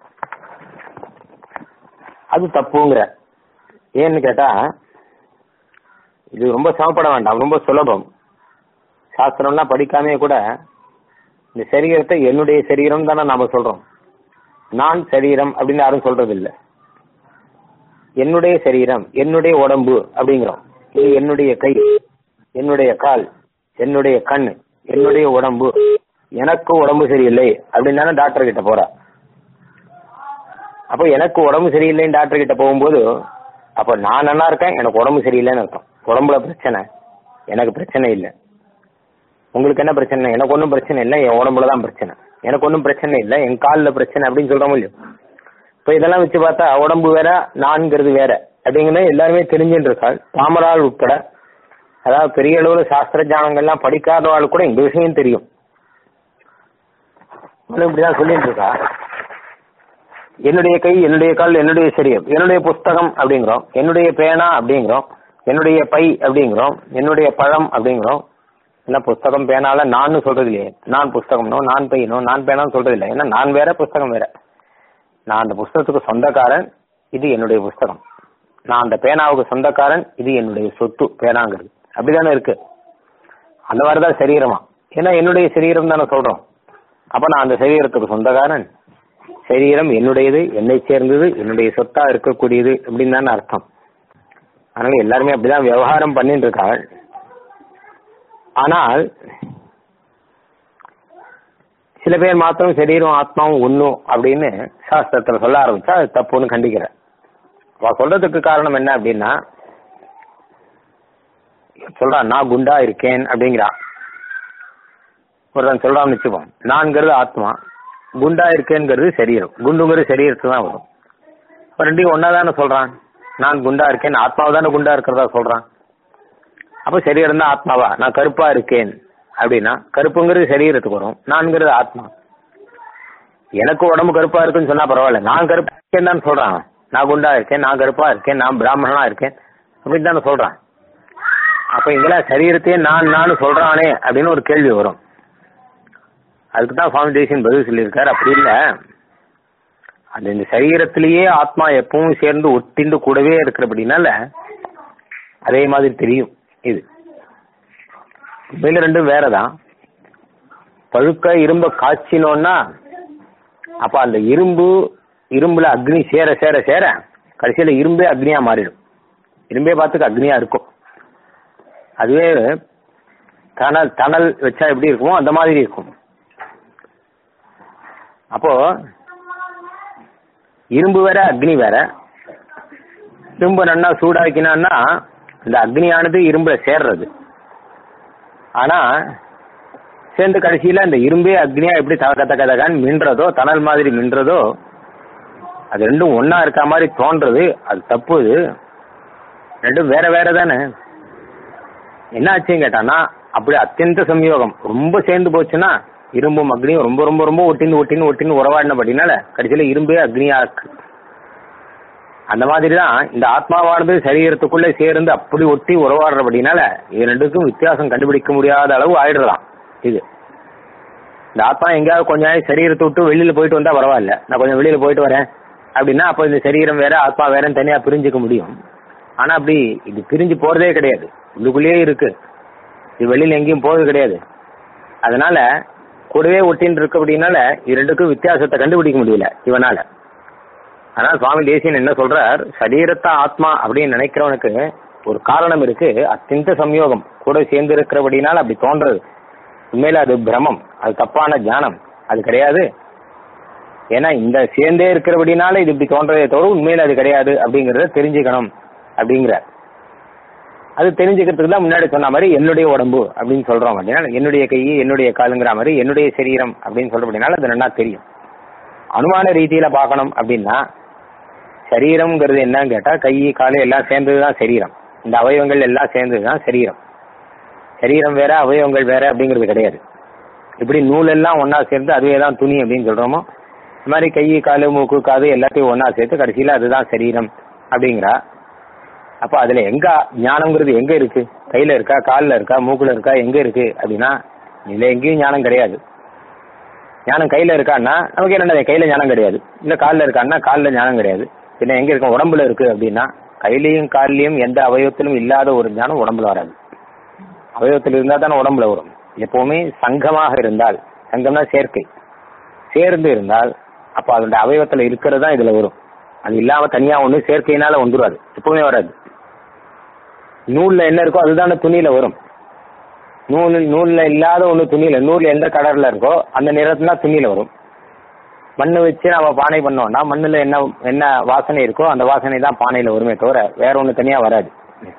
அது தப்புங்கிற ஏன்னு கேட்டா இது ரொம்ப சிரமப்பட வேண்டாம் ரொம்ப சுலபம் சாஸ்திரம்லாம் படிக்காமே கூட இந்த சரீரத்தை என்னுடைய சரீரம் தானே நாம சொல்றோம் நான் சரீரம் அப்படின்னு யாரும் சொல்றது இல்ல என்னுடைய சரீரம் என்னுடைய உடம்பு அப்படிங்கிறோம் இது என்னுடைய கை என்னுடைய கால் என்னுடைய கண் என்னுடைய உடம்பு எனக்கு உடம்பு சரியில்லை அப்படின்னு தானே டாக்டர் கிட்ட போறா அப்போ எனக்கு உடம்பு சரியில்லைன்னு டாக்டர் கிட்ட போகும்போது அப்போ நான் நல்லா இருக்கேன் எனக்கு உடம்பு சரியில்லைன்னு அர்த்தம் உடம்புல பிரச்சனை எனக்கு பிரச்சனை இல்லை உங்களுக்கு என்ன பிரச்சனை எனக்கு ஒன்றும் பிரச்சனை இல்லை என் உடம்புல தான் பிரச்சனை எனக்கு ஒன்றும் பிரச்சனை இல்லை என் காலில் பிரச்சனை அப்படின்னு சொல்ற முடியும் இப்போ இதெல்லாம் வச்சு பார்த்தா உடம்பு வேற நான்கிறது வேற அப்படிங்கிறது எல்லாருமே தெரிஞ்சுட்டு இருக்காள் பாமரால் உட்பட அதாவது பெரிய அளவுல சாஸ்திர ஜானங்கள்லாம் படிக்காதவாள் கூட இந்த விஷயம் தெரியும் அவளும் இப்படிதான் சொல்லிட்டு இருக்கா என்னுடைய கை என்னுடைய கால் என்னுடைய சரீரம் என்னுடைய புஸ்தகம் அப்படிங்கிறோம் என்னுடைய பேனா அப்படிங்கிறோம் என்னுடைய பை அப்படிங்கிறோம் என்னுடைய பழம் அப்படிங்கிறோம் என்ன புஸ்தகம் பேனால நான் சொல்றது இல்லையே நான் புஸ்தகம்னோ நான் பையனோ நான் பேனான்னு சொல்றது இல்லை ஏன்னா நான் வேற புஸ்தகம் வேற நான் அந்த புஸ்தகத்துக்கு சொந்தக்காரன் இது என்னுடைய புஸ்தகம் நான் அந்த பேனாவுக்கு சொந்தக்காரன் இது என்னுடைய சொத்து பேனாங்கிறது அப்படிதானே இருக்கு அந்த மாதிரிதான் சரீரமா ஏன்னா என்னுடைய சரீரம் தானே சொல்றோம் அப்ப நான் அந்த சரீரத்துக்கு சொந்தக்காரன் சரீரம் என்னுடையது என்னை சேர்ந்தது என்னுடைய சொத்தா இருக்கக்கூடியது அப்படின்னு தானே அர்த்தம் அதனால எல்லாருமே அப்படிதான் விவகாரம் பண்ணிட்டு இருக்காங்க ஆனால் சில பேர் மாத்திரம் சரீரம் ஆத்மாவும் ஒண்ணும் அப்படின்னு சாஸ்திரத்துல சொல்ல ஆரம்பிச்சா அது தப்புன்னு கண்டிக்கிற அவ சொல்றதுக்கு காரணம் என்ன அப்படின்னா சொல்றான் நான் குண்டா இருக்கேன் அப்படிங்கிறான் ஒருத்தன் சொல்றான்னு வச்சுப்போம் நான்கிறது ஆத்மா குண்டா இருக்கேங்கிறது சரீரம் குண்டுங்கிறது சரீரத்துக்கு தான் வரும் இப்ப ரெண்டையும் ஒன்னா தானே சொல்றான் நான் குண்டா இருக்கேன் ஆத்மாவை தானே குண்டா இருக்கிறதா சொல்றான் அப்ப சரீரம் தான் ஆத்மாவா நான் கருப்பா இருக்கேன் அப்படின்னா கருப்புங்கிறது சரீரத்துக்கு வரும் நான்கிறது ஆத்மா எனக்கு உடம்பு கருப்பா இருக்குன்னு சொன்னா பரவாயில்ல நான் கருப்பா இருக்கேன் தான் சொல்றான் நான் குண்டா இருக்கேன் நான் கருப்பா இருக்கேன் நான் பிராமணனா இருக்கேன் அப்படின்னு தானே சொல்றான் அப்ப இங்கெல்லாம் சரீரத்தையே நான் நான் சொல்றானே அப்படின்னு ஒரு கேள்வி வரும் அதுக்கு தான் சுவாமி தேசியன் பதில் சொல்லியிருக்காரு அப்படி இல்ல அந்த இந்த சரீரத்திலேயே ஆத்மா எப்பவும் சேர்ந்து ஒட்டிண்டு கூடவே இருக்கிறபடினால அதே மாதிரி தெரியும் இது உண்மையில ரெண்டும் வேறதான் பழுக்க இரும்ப காய்ச்சினோன்னா அப்ப அந்த இரும்பு இரும்புல அக்னி சேர சேர சேர கடைசியில இரும்பே அக்னியா மாறிடும் இரும்பே பார்த்துக்க அக்னியா இருக்கும் அதுவே தணல் தணல் வச்சா எப்படி இருக்குமோ அந்த மாதிரி இருக்கும் அப்போ இரும்பு வேற அக்னி வேற இரும்பு நன்னா சூடாக்கினான்னா இந்த அக்னியானது இரும்புல சேர்றது ஆனா சேர்ந்து கடைசியில இந்த இரும்பே அக்னியா எப்படி தக தக தகான்னு மின்றதோ தணல் மாதிரி மின்றதோ அது ரெண்டும் ஒன்னா இருக்க மாதிரி தோன்றது அது தப்பு இது ரெண்டும் வேற வேற தானே என்ன ஆச்சுன்னு கேட்டானா அப்படி அத்தியந்த சம்யோகம் ரொம்ப சேர்ந்து போச்சுன்னா இரும்பும் அக்னியும் ரொம்ப ரொம்ப ரொம்ப ஒட்டின்னு ஒட்டின்னு ஒட்டின்னு உறவாடினபடினால கடைசியில இரும்பே அக்னியா இருக்கு அந்த மாதிரி தான் இந்த ஆத்மாவானது சரீரத்துக்குள்ள சேர்ந்து அப்படி ஒட்டி உறவாடுறபடினால இது ரெண்டுக்கும் வித்தியாசம் கண்டுபிடிக்க முடியாத அளவு ஆயிடுறதாம் இது இந்த ஆத்மா எங்கேயாவது கொஞ்ச நாள் சரீரத்தை விட்டு வெளியில போயிட்டு வந்தா பரவாயில்ல நான் கொஞ்சம் வெளியில போயிட்டு வரேன் அப்படின்னா அப்போ இந்த சரீரம் வேற ஆத்மா வேறன்னு தனியா பிரிஞ்சுக்க முடியும் ஆனா அப்படி இது பிரிஞ்சு போறதே கிடையாது உள்ளுக்குள்ளேயே இருக்கு இது வெளியில எங்கேயும் போறது கிடையாது அதனால கூடவே ஒட்டின்னு இருக்கு அப்படின்னால இது ரெண்டுக்கும் வித்தியாசத்தை கண்டுபிடிக்க முடியல இவனால ஆனா சுவாமி தேசியன் என்ன சொல்றார் சரீரத்தை ஆத்மா அப்படின்னு நினைக்கிறவனுக்கு ஒரு காரணம் இருக்கு அத்தியந்த சம்யோகம் கூட சேர்ந்து இருக்கிறபடினால அப்படி தோன்றது உண்மையில அது பிரமம் அது தப்பான ஞானம் அது கிடையாது ஏன்னா இந்த சேர்ந்தே இருக்கிறபடினால இது இப்படி தோன்றதே தவிர உண்மையில அது கிடையாது அப்படிங்கறத தெரிஞ்சுக்கணும் அப்படிங்கிற அது தெரிஞ்சுக்கிறதுக்கு தான் முன்னாடி சொன்ன மாதிரி என்னுடைய உடம்பு அப்படின்னு சொல்றோம் அப்படின்னா என்னுடைய கை என்னுடைய காலுங்கிற மாதிரி என்னுடைய சரீரம் அப்படின்னு சொல்ற அப்படின்னால அது நல்லா தெரியும் அனுமான ரீதியில பார்க்கணும் அப்படின்னா சரீரம்ங்கிறது என்னன்னு கேட்டா கை காலு எல்லாம் சேர்ந்தது தான் சரீரம் இந்த அவயவங்கள் எல்லாம் சேர்ந்தது தான் சரீரம் சரீரம் வேற அவயவங்கள் வேற அப்படிங்கிறது கிடையாது இப்படி நூல் எல்லாம் ஒன்னா சேர்ந்து அதுவே தான் துணி அப்படின்னு சொல்றோமோ இந்த மாதிரி கை காலு மூக்கு காது எல்லாத்தையும் ஒன்னா சேர்த்து கடைசியில அதுதான் சரீரம் அப்படிங்கிறா அப்ப அதுல எங்க ஞானம்ங்கிறது எங்க இருக்கு கையில இருக்கா கால்ல இருக்கா மூக்குல இருக்கா எங்க இருக்கு அப்படின்னா இதுல எங்கேயும் ஞானம் கிடையாது ஞானம் கையில இருக்கான்னா நமக்கு என்ன கையில ஞானம் கிடையாது இல்ல கால்ல இருக்கான்னா கால்ல ஞானம் கிடையாது பின்ன எங்க இருக்கும் உடம்புல இருக்கு அப்படின்னா கையிலையும் கால்லயும் எந்த அவயவத்திலும் இல்லாத ஒரு ஞானம் உடம்புல வராது அவயவத்தில் இருந்தா தானே உடம்புல வரும் எப்பவுமே சங்கமாக இருந்தால் சங்கம்னா சேர்க்கை சேர்ந்து இருந்தால் அப்ப அதோட அவயவத்துல இருக்கிறது தான் இதுல வரும் அது இல்லாம தனியா ஒண்ணு சேர்க்கையினால வந்துடாது எப்பவுமே வராது நூல்ல என்ன இருக்கோ அதுதானே துணியில வரும் நூல் நூல்ல இல்லாத ஒண்ணு துணியில நூல் எந்த கலர்ல இருக்கோ அந்த நிறத்துல துணியில வரும் மண்ணு வச்சு நம்ம பானை பண்ணோம்னா மண்ணுல என்ன என்ன வாசனை இருக்கோ அந்த வாசனை தான் பானையில வருமே தவிர வேற ஒண்ணு தனியா வராது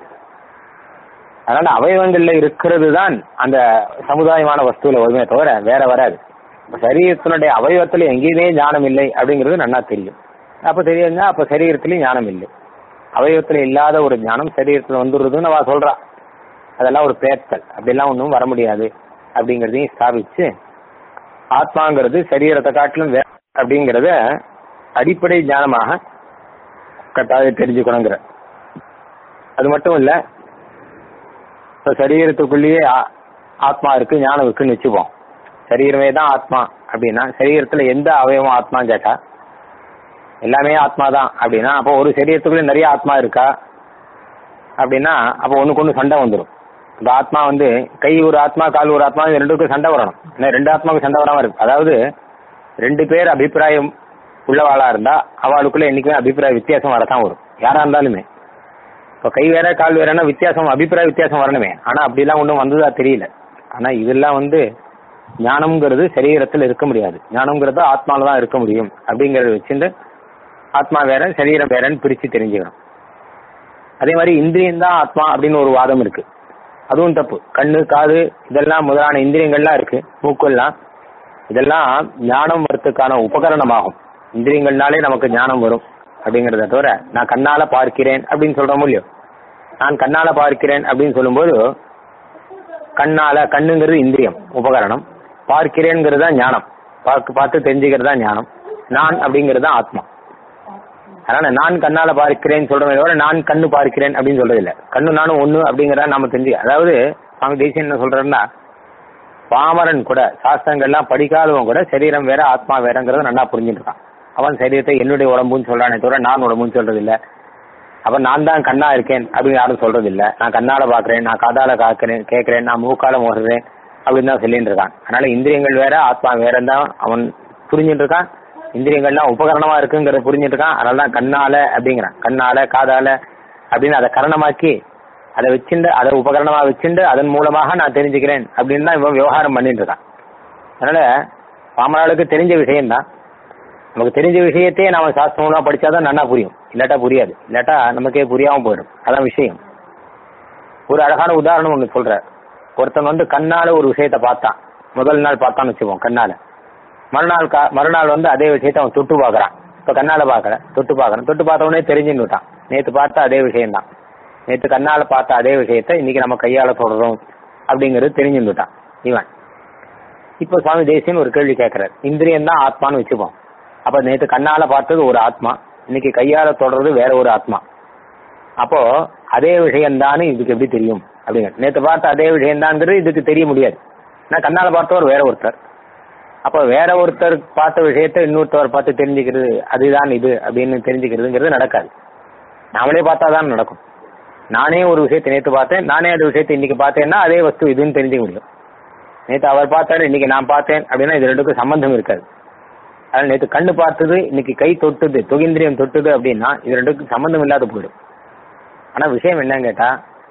அதனால அவயவங்கள்ல இருக்கிறது தான் அந்த சமுதாயமான வஸ்துவில வருமே தவிர வேற வராது இப்ப சரீரத்தினுடைய அவயவத்துல எங்கேயுமே ஞானம் இல்லை அப்படிங்கிறது நல்லா தெரியும் அப்ப தெரியுங்க அப்ப சரீரத்திலயும் ஞானம் இல்லை அவயவத்துல இல்லாத ஒரு ஞானம் சரீரத்துல வந்துடுறதுன்னு அவ சொல்றா அதெல்லாம் ஒரு பேர்த்தல் அப்படிலாம் ஒன்றும் வர முடியாது அப்படிங்கிறதையும் ஸ்தாபிச்சு ஆத்மாங்கிறது சரீரத்தை காட்டிலும் வே அப்படிங்கிறத அடிப்படை ஞானமாக கட்டாயம் தெரிஞ்சுக்கணுங்கிற அது மட்டும் இல்ல இப்ப சரீரத்துக்குள்ளேயே ஆ- ஆத்மா இருக்கு ஞானம் இருக்குன்னு வச்சுப்போம் சரீரமே தான் ஆத்மா அப்படின்னா சரீரத்துல எந்த அவயவம் ஆத்மான்னு கேட்டா எல்லாமே ஆத்மா தான் அப்படின்னா அப்போ ஒரு சரீரத்துக்குள்ள நிறைய ஆத்மா இருக்கா அப்படின்னா அப்போ ஒண்ணுக்கு ஒண்ணு சண்டை வந்துடும் இந்த ஆத்மா வந்து கை ஒரு ஆத்மா கால் ஒரு ஆத்மா இது ரெண்டுக்கும் சண்டை வரணும் ஏன்னா ரெண்டு ஆத்மாவுக்கு சண்டை வராம இருக்கு அதாவது ரெண்டு பேர் அபிப்பிராயம் உள்ளவாளா இருந்தா அவளுக்குள்ள என்னைக்குமே அபிப்பிராய வித்தியாசம் வரத்தான் வரும் யாரா இருந்தாலுமே இப்போ கை வேற கால் வேறன்னா வித்தியாசம் அபிப்பிராய வித்தியாசம் வரணுமே ஆனா அப்படிலாம் ஒன்றும் வந்ததா தெரியல ஆனா இதெல்லாம் வந்து ஞானம்ங்கிறது சரீரத்தில் இருக்க முடியாது ஞானம்ங்கிறது ஆத்மால தான் இருக்க முடியும் அப்படிங்கறத வச்சுட்டு ஆத்மா வேற சரீரம் வேறன்னு பிரிச்சு தெரிஞ்சுக்கணும் அதே மாதிரி இந்திரியம் தான் ஆத்மா அப்படின்னு ஒரு வாதம் இருக்கு அதுவும் தப்பு கண்ணு காது இதெல்லாம் முதலான இந்திரியங்கள்லாம் இருக்கு மூக்கெல்லாம் இதெல்லாம் ஞானம் வரத்துக்கான உபகரணமாகும் இந்திரியங்கள்னாலே நமக்கு ஞானம் வரும் அப்படிங்கறத தவிர நான் கண்ணால பார்க்கிறேன் அப்படின்னு சொல்றோம் இல்லையோ நான் கண்ணால பார்க்கிறேன் அப்படின்னு சொல்லும்போது கண்ணால கண்ணுங்கிறது இந்திரியம் உபகரணம் பார்க்கிறேங்கிறது தான் ஞானம் பார்க்க பார்த்து தெரிஞ்சுக்கிறது தான் ஞானம் நான் அப்படிங்கிறது தான் ஆத்மா அதனால நான் கண்ணால பார்க்கிறேன் சொல்றதை விட நான் கண்ணு பார்க்கிறேன் அப்படின்னு சொல்றது இல்ல கண்ணு நானும் ஒண்ணு அப்படிங்கறத நாம தெரிஞ்சு அதாவது சுவாமி தேசியன் என்ன சொல்றேன்னா பாமரன் கூட சாஸ்திரங்கள்லாம் படிக்காதவன் கூட சரீரம் வேற ஆத்மா வேறங்கிறத நல்லா புரிஞ்சுட்டு இருக்கான் அவன் சரீரத்தை என்னுடைய உடம்புன்னு சொல்றானே தவிர நான் உடம்புன்னு சொல்றது இல்ல அப்ப நான் தான் கண்ணா இருக்கேன் அப்படின்னு யாரும் சொல்றது இல்ல நான் கண்ணால பாக்குறேன் நான் காதால காக்கிறேன் கேட்கிறேன் நான் மூக்கால முகறேன் அப்படின்னு தான் சொல்லிட்டு இருக்கான் அதனால இந்திரியங்கள் வேற ஆத்மா வேற தான் அவன் புரிஞ்சுட்டு இருக்கான் இந்திரியங்கள்லாம் உபகரணமா இருக்குங்கிறத புரிஞ்சுட்டு இருக்கான் அதனால தான் கண்ணால அப்படிங்கிறான் கண்ணால காதால அப்படின்னு அதை கரணமாக்கி அதை வச்சுண்டு அதை உபகரணமா வச்சுண்டு அதன் மூலமாக நான் தெரிஞ்சுக்கிறேன் அப்படின்னு தான் இவன் விவகாரம் பண்ணிட்டு இருக்கான் அதனால பாமராளுக்கு தெரிஞ்ச விஷயம்தான் நமக்கு தெரிஞ்ச விஷயத்தையே நாம சாஸ்திரமா படிச்சாதான் நல்லா புரியும் இல்லாட்டா புரியாது இல்லாட்டா நமக்கே புரியாம போயிடும் அதான் விஷயம் ஒரு அழகான உதாரணம் ஒன்று சொல்ற ஒருத்தன் வந்து கண்ணால ஒரு விஷயத்த பார்த்தான் முதல் நாள் பார்த்தான்னு வச்சுப்போம் கண்ணால மறுநாள் கா மறுநாள் வந்து அதே விஷயத்த அவன் தொட்டு பார்க்கறான் இப்ப கண்ணால பார்க்கல தொட்டு பார்க்கறான் தொட்டு பார்த்த உடனே தெரிஞ்சுன்னு விட்டான் நேத்து பார்த்த அதே விஷயம்தான் நேத்து கண்ணால பார்த்த அதே விஷயத்த இன்னைக்கு நம்ம கையால தொடரும் அப்படிங்கிறது தெரிஞ்சுன்னு விட்டான் இவன் இப்போ சுவாமி தேசியன் ஒரு கேள்வி கேட்கிறார் இந்திரியம் தான் ஆத்மான்னு வச்சுப்போம் அப்ப நேத்து கண்ணால பார்த்தது ஒரு ஆத்மா இன்னைக்கு கையால தொடர்றது வேற ஒரு ஆத்மா அப்போ அதே விஷயம்தான்னு இதுக்கு எப்படி தெரியும் அப்படிங்க நேத்து பார்த்த அதே விஷயம்தான்ங்கிறது இதுக்கு தெரிய முடியாது நான் கண்ணால பார்த்தவர் வேற ஒருத்தர் அப்போ வேற ஒருத்தர் பார்த்த விஷயத்த இன்னொருத்தவர் பார்த்து தெரிஞ்சுக்கிறது அதுதான் இது அப்படின்னு தெரிஞ்சுக்கிறதுங்கிறது நடக்காது நாமளே பார்த்தா தான் நடக்கும் நானே ஒரு விஷயத்தை நேத்து பார்த்தேன் நானே அந்த விஷயத்தை இன்னைக்கு பார்த்தேன்னா அதே வஸ்து இதுன்னு தெரிஞ்சுக்க முடியும் நேத்து அவர் பார்த்தாரு இன்னைக்கு நான் பார்த்தேன் அப்படின்னா இது ரெண்டுக்கும் சம்பந்தம் இருக்காது அதனால நேத்து கண்ணு பார்த்தது இன்னைக்கு கை தொட்டுது தொகிந்திரியம் தொட்டுது அப்படின்னா இது ரெண்டுக்கும் சம்பந்தம் இல்லாத போயிடும் ஆனா விஷயம் என்னன்னு கேட்டா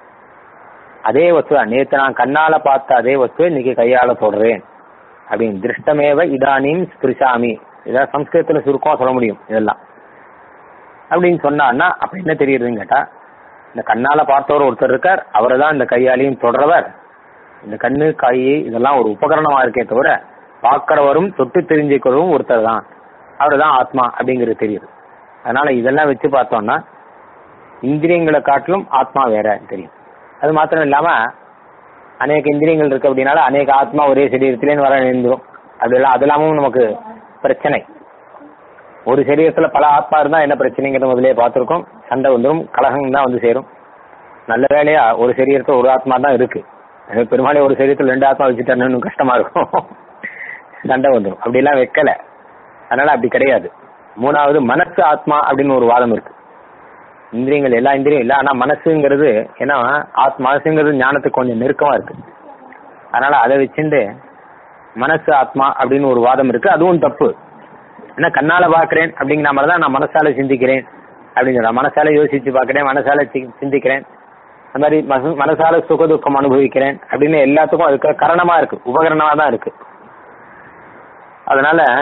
அதே வஸ்து தான் நேத்து நான் கண்ணால பார்த்த அதே வஸ்து இன்னைக்கு கையால தொடறேன் அப்படின்னு திருஷ்டமேவ இதானியும் ஸ்பிருஷாமி இதான் சம்ஸ்கிருதத்துல சுருக்கமா சொல்ல முடியும் இதெல்லாம் அப்படின்னு சொன்னான்னா அப்ப என்ன தெரியுதுன்னு கேட்டா இந்த கண்ணால பார்த்தவர் ஒருத்தர் இருக்கார் அவரை தான் இந்த கையாலையும் தொடர்றவர் இந்த கண்ணு கை இதெல்லாம் ஒரு உபகரணமா இருக்கே தவிர பார்க்கிறவரும் தொட்டு தெரிஞ்சுக்கிறவரும் ஒருத்தர் தான் அவர் தான் ஆத்மா அப்படிங்கிறது தெரியுது அதனால இதெல்லாம் வச்சு பார்த்தோம்னா இந்திரியங்களை காட்டிலும் ஆத்மா வேற தெரியும் அது மாத்திரம் இல்லாம அநேக இந்திரியங்கள் இருக்கு அப்படின்னால அநேக ஆத்மா ஒரே சரீரத்திலேன்னு வர நேர்ந்துடும் அதெல்லாம் அதெல்லாமும் நமக்கு பிரச்சனை ஒரு சரீரத்துல பல ஆத்மா இருந்தா என்ன பிரச்சனைங்கிறத முதலே பார்த்துருக்கோம் சண்டை வந்துடும் கலகம் தான் வந்து சேரும் நல்ல வேலையா ஒரு சரீரத்துல ஒரு ஆத்மா தான் இருக்கு அது பெரும்பாலும் ஒரு சரீரத்துல ரெண்டு ஆத்மா வச்சுட்டா இன்னும் கஷ்டமா இருக்கும் சண்டை வந்துடும் அப்படிலாம் வைக்கல அதனால அப்படி கிடையாது மூணாவது மனசு ஆத்மா அப்படின்னு ஒரு வாதம் இருக்கு இந்திரியங்கள் எல்லா இந்திரியம் இல்லை ஆனா மனசுங்கிறது ஏன்னா ஆத் மனசுங்கிறது ஞானத்துக்கு கொஞ்சம் நெருக்கமா இருக்கு அதனால அதை வச்சுட்டு மனசு ஆத்மா அப்படின்னு ஒரு வாதம் இருக்கு அதுவும் தப்பு ஏன்னா கண்ணால பாக்குறேன் அப்படிங்கிற மாதிரி தான் நான் மனசால சிந்திக்கிறேன் அப்படிங்கிற மனசால யோசிச்சு பார்க்கிறேன் மனசால சி- சிந்திக்கிறேன் அந்த மாதிரி மச- மனசால சுக துக்கம் அனுபவிக்கிறேன் அப்படின்னு எல்லாத்துக்கும் அதுக்கு கரணமா இருக்கு உபகரணமா தான் இருக்கு அதனால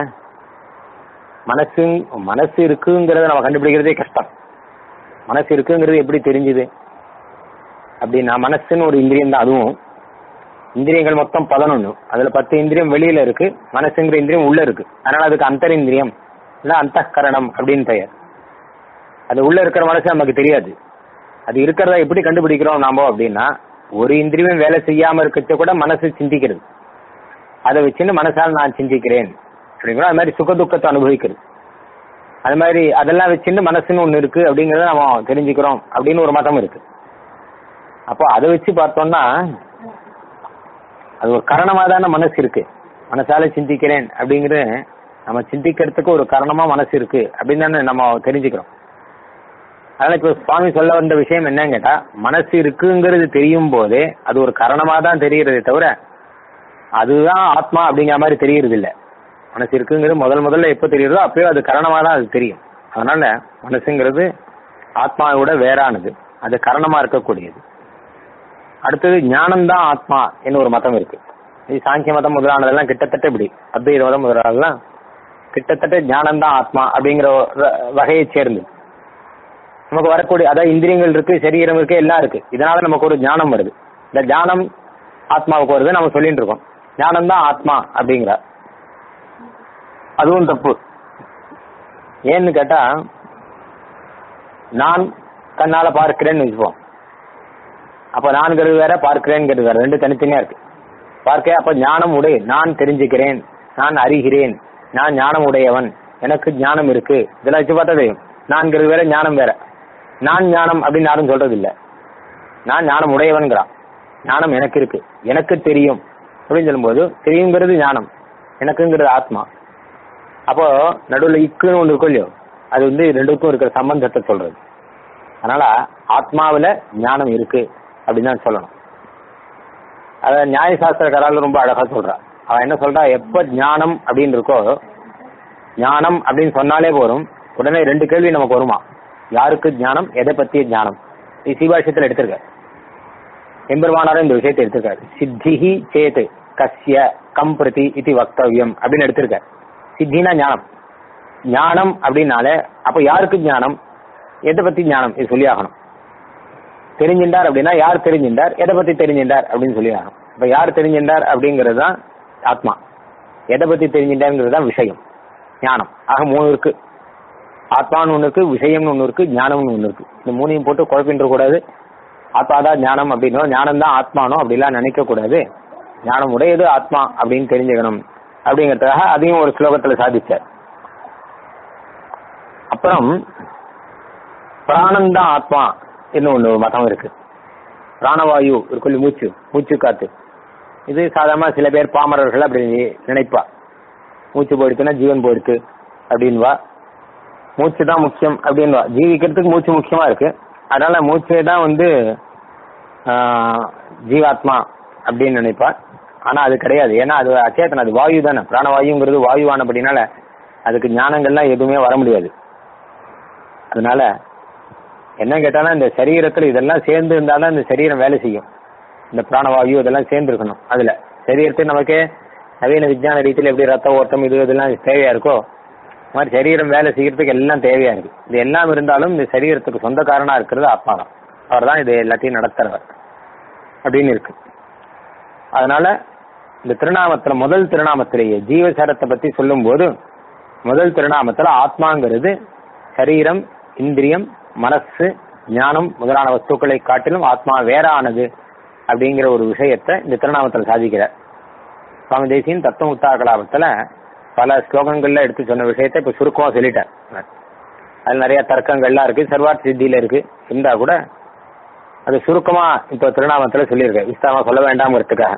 மனசு மனசு இருக்குங்கிறத நம்ம கண்டுபிடிக்கிறதே கஷ்டம் மனசு இருக்குங்கிறது எப்படி தெரிஞ்சுது அப்படின்னா மனசுன்னு ஒரு இந்திரியம் தான் அதுவும் இந்திரியங்கள் மொத்தம் பதினொன்று அதுல பத்து இந்திரியம் வெளியில இருக்கு மனசுங்கிற இந்திரியம் உள்ள இருக்கு அதனால அதுக்கு அந்தரிந்திரியம் இல்ல அந்தகரணம் அப்படின்னு பெயர் அது உள்ள இருக்கிற மனசு நமக்கு தெரியாது அது இருக்கிறத எப்படி கண்டுபிடிக்கிறோம் நாம அப்படின்னா ஒரு இந்திரியமும் வேலை செய்யாம இருக்கிறத கூட மனசு சிந்திக்கிறது அதை வச்சுன்னு மனசால் நான் சிந்திக்கிறேன் அப்படிங்கிறோம் அது மாதிரி சுக துக்கத்தை அனுபவிக்கிறது அது மாதிரி அதெல்லாம் வச்சுன்னு மனசுன்னு ஒன்று இருக்கு அப்படிங்கறத நம்ம தெரிஞ்சுக்கிறோம் அப்படின்னு ஒரு மதம் இருக்கு அப்போ அதை வச்சு பார்த்தோம்னா அது ஒரு காரணமா தானே மனசு இருக்கு மனசால சிந்திக்கிறேன் அப்படிங்கிறது நம்ம சிந்திக்கிறதுக்கு ஒரு காரணமா மனசு இருக்கு அப்படின்னு தானே நம்ம தெரிஞ்சுக்கிறோம் அதனால இப்போ சுவாமி சொல்ல வந்த விஷயம் என்னன்னு கேட்டா மனசு இருக்குங்கிறது தெரியும் போதே அது ஒரு காரணமா தான் தெரிகிறதே தவிர அதுதான் ஆத்மா அப்படிங்கிற மாதிரி தெரியறது இல்ல மனசு இருக்குங்கிறது முதல் முதல்ல எப்போ தெரியுறதோ அப்பயோ அது காரணமா தான் அது தெரியும் அதனால மனசுங்கிறது ஆத்மாவை விட வேறானது அது காரணமா இருக்கக்கூடியது அடுத்தது ஞானம்தான் ஆத்மா என்ன ஒரு மதம் இருக்கு இது சாங்கிய மதம் முதலானதெல்லாம் கிட்டத்தட்ட இப்படி அத்வைத மதம் முதலானதெல்லாம் கிட்டத்தட்ட ஞானம்தான் ஆத்மா அப்படிங்கிற வ- வகையை சேர்ந்து நமக்கு வரக்கூடிய அதாவது இந்திரியங்கள் இருக்கு சரீரம் இருக்கு எல்லாம் இருக்கு இதனால நமக்கு ஒரு ஞானம் வருது இந்த ஞானம் ஆத்மாவுக்கு வருது நம்ம சொல்லிட்டு இருக்கோம் ஞானம் தான் ஆத்மா அப்படிங்கிற அதுவும் தப்பு ஏன்னு கேட்டா நான் கண்ணால பார்க்கிறேன்னு வச்சுப்போம் அப்ப நான்கிறது வேற பார்க்கிறேன்ங்கிறது வேற ரெண்டு தனித்தனியா இருக்கு பார்க்க அப்ப ஞானம் உடை நான் தெரிஞ்சுக்கிறேன் நான் அறிகிறேன் நான் ஞானம் உடையவன் எனக்கு ஞானம் இருக்கு இதெல்லாம் வச்சு பார்த்தா தெரியும் நான்கிறது வேற ஞானம் வேற நான் ஞானம் அப்படின்னு யாரும் சொல்றது இல்ல நான் ஞானம் உடையவன்கிறான் ஞானம் எனக்கு இருக்கு எனக்கு தெரியும் அப்படின்னு சொல்லும்போது தெரியுங்கிறது ஞானம் எனக்குங்கிறது ஆத்மா அப்போ நடுவில் இக்குன்னு ஒன்று இருக்கும் இல்லையோ அது வந்து ரெண்டுக்கும் இருக்கிற சம்பந்தத்தை சொல்றது அதனால ஆத்மாவுல ஞானம் இருக்கு அப்படின்னு தான் சொல்லணும் அத நியாயசாஸ்திரக்காரால ரொம்ப அழகா சொல்றா அவன் என்ன சொல்றா எப்ப ஞானம் அப்படின்னு இருக்கோ ஞானம் அப்படின்னு சொன்னாலே போதும் உடனே ரெண்டு கேள்வி நமக்கு வருமா யாருக்கு ஞானம் எதை பத்திய ஞானம் இது சீபாஷயத்தில் எடுத்திருக்க எம்பெருமானாரும் இந்த விஷயத்தை எடுத்திருக்காரு சித்திஹி சேத் கஸ்ய கம் பிரதி இது வக்தவ்யம் அப்படின்னு எடுத்திருக்காரு சித்தினா ஞானம் ஞானம் அப்படின்னாலே அப்ப யாருக்கு ஞானம் எதை பத்தி ஞானம் இது சொல்லி ஆகணும் தெரிஞ்சின்றார் அப்படின்னா யார் தெரிஞ்சின்றார் எதை பத்தி தெரிஞ்சின்றார் அப்படின்னு சொல்லி ஆகணும் இப்ப யார் தெரிஞ்சின்றார் அப்படிங்கிறது தான் ஆத்மா எதை பத்தி தெரிஞ்சின்றாருங்கிறது தான் விஷயம் ஞானம் ஆக மூணு இருக்கு ஆத்மான்னு ஒன்று இருக்கு விஷயம்னு ஒன்று இருக்கு ஞானம்னு ஒன்று இருக்கு இந்த மூணையும் போட்டு குழப்பின்ற கூடாது ஆத்மா தான் ஞானம் அப்படின்னோ ஞானம் தான் ஆத்மானோ அப்படிலாம் நினைக்க கூடாது ஞானம் உடையது ஆத்மா அப்படின்னு தெரிஞ்சுக்கணும் அப்படிங்கிறதுக்காக அதையும் ஒரு ஸ்லோகத்துல சாதிச்சார் அப்புறம் பிராணந்தான் ஆத்மா இன்னும் ஒன்று ஒரு மதம் இருக்கு பிராணவாயு இருக்குல்ல மூச்சு மூச்சு காத்து இது சாதாரண சில பேர் பாமரர்கள் அப்படி நினைப்பா மூச்சு போயிடுச்சுன்னா ஜீவன் போயிடுச்சு அப்படின்வா மூச்சு தான் முக்கியம் அப்படின்வா ஜீவிக்கிறதுக்கு மூச்சு முக்கியமா இருக்கு அதனால மூச்சே தான் வந்து ஆஹ், ஜீவாத்மா அப்படின்னு நினைப்பா ஆனா அது கிடையாது ஏன்னா அது அச்சேதனம் அது வாயு தானே பிராணவாயுங்கிறது வாயுவான அப்படின்னால அதுக்கு ஞானங்கள்லாம் எதுவுமே வர முடியாது அதனால என்ன கேட்டாலும் இந்த சரீரத்துல இதெல்லாம் சேர்ந்து இருந்தாலும் இந்த சரீரம் வேலை செய்யும் இந்த பிராணவாயு இதெல்லாம் சேர்ந்து இருக்கணும் அதுல சரீரத்தை நமக்கு நவீன விஞ்ஞான ரீதியில் எப்படி ரத்த ஓட்டம் இது இதெல்லாம் தேவையா இருக்கோ அது மாதிரி சரீரம் வேலை செய்யறதுக்கு எல்லாம் தேவையா இருக்கு இது எல்லாம் இருந்தாலும் இந்த சரீரத்துக்கு சொந்தக்காரனா இருக்கிறது ஆத்மா தான் அவர் தான் இது எல்லாத்தையும் நடத்துறவர் அப்படின்னு இருக்கு அதனால இந்த திருநாமத்துல முதல் திருநாமத்திலேயே ஜீவசரத்தை பத்தி சொல்லும்போது முதல் திருநாமத்துல ஆத்மாங்கிறது சரீரம் இந்திரியம் மனசு ஞானம் முதலான வஸ்துக்களை காட்டிலும் ஆத்மா வேறானது அப்படிங்கிற ஒரு விஷயத்தை இந்த திருநாமத்தில் சாதிக்கிறார் சுவாமி தேசியின் தத்துவ உத்தாகலாபத்துல பல ஸ்லோகங்கள்ல எடுத்து சொன்ன விஷயத்தை இப்ப சுருக்கமா சொல்லிட்டார் அது நிறைய தர்க்கங்கள்லாம் இருக்கு சர்வார்த்த சித்தியில இருக்கு இருந்தா கூட அது சுருக்கமா இப்ப திருநாமத்துல சொல்லியிருக்க விஸ்தாரமா சொல்ல வேண்டாம்ங்கிறதுக்காக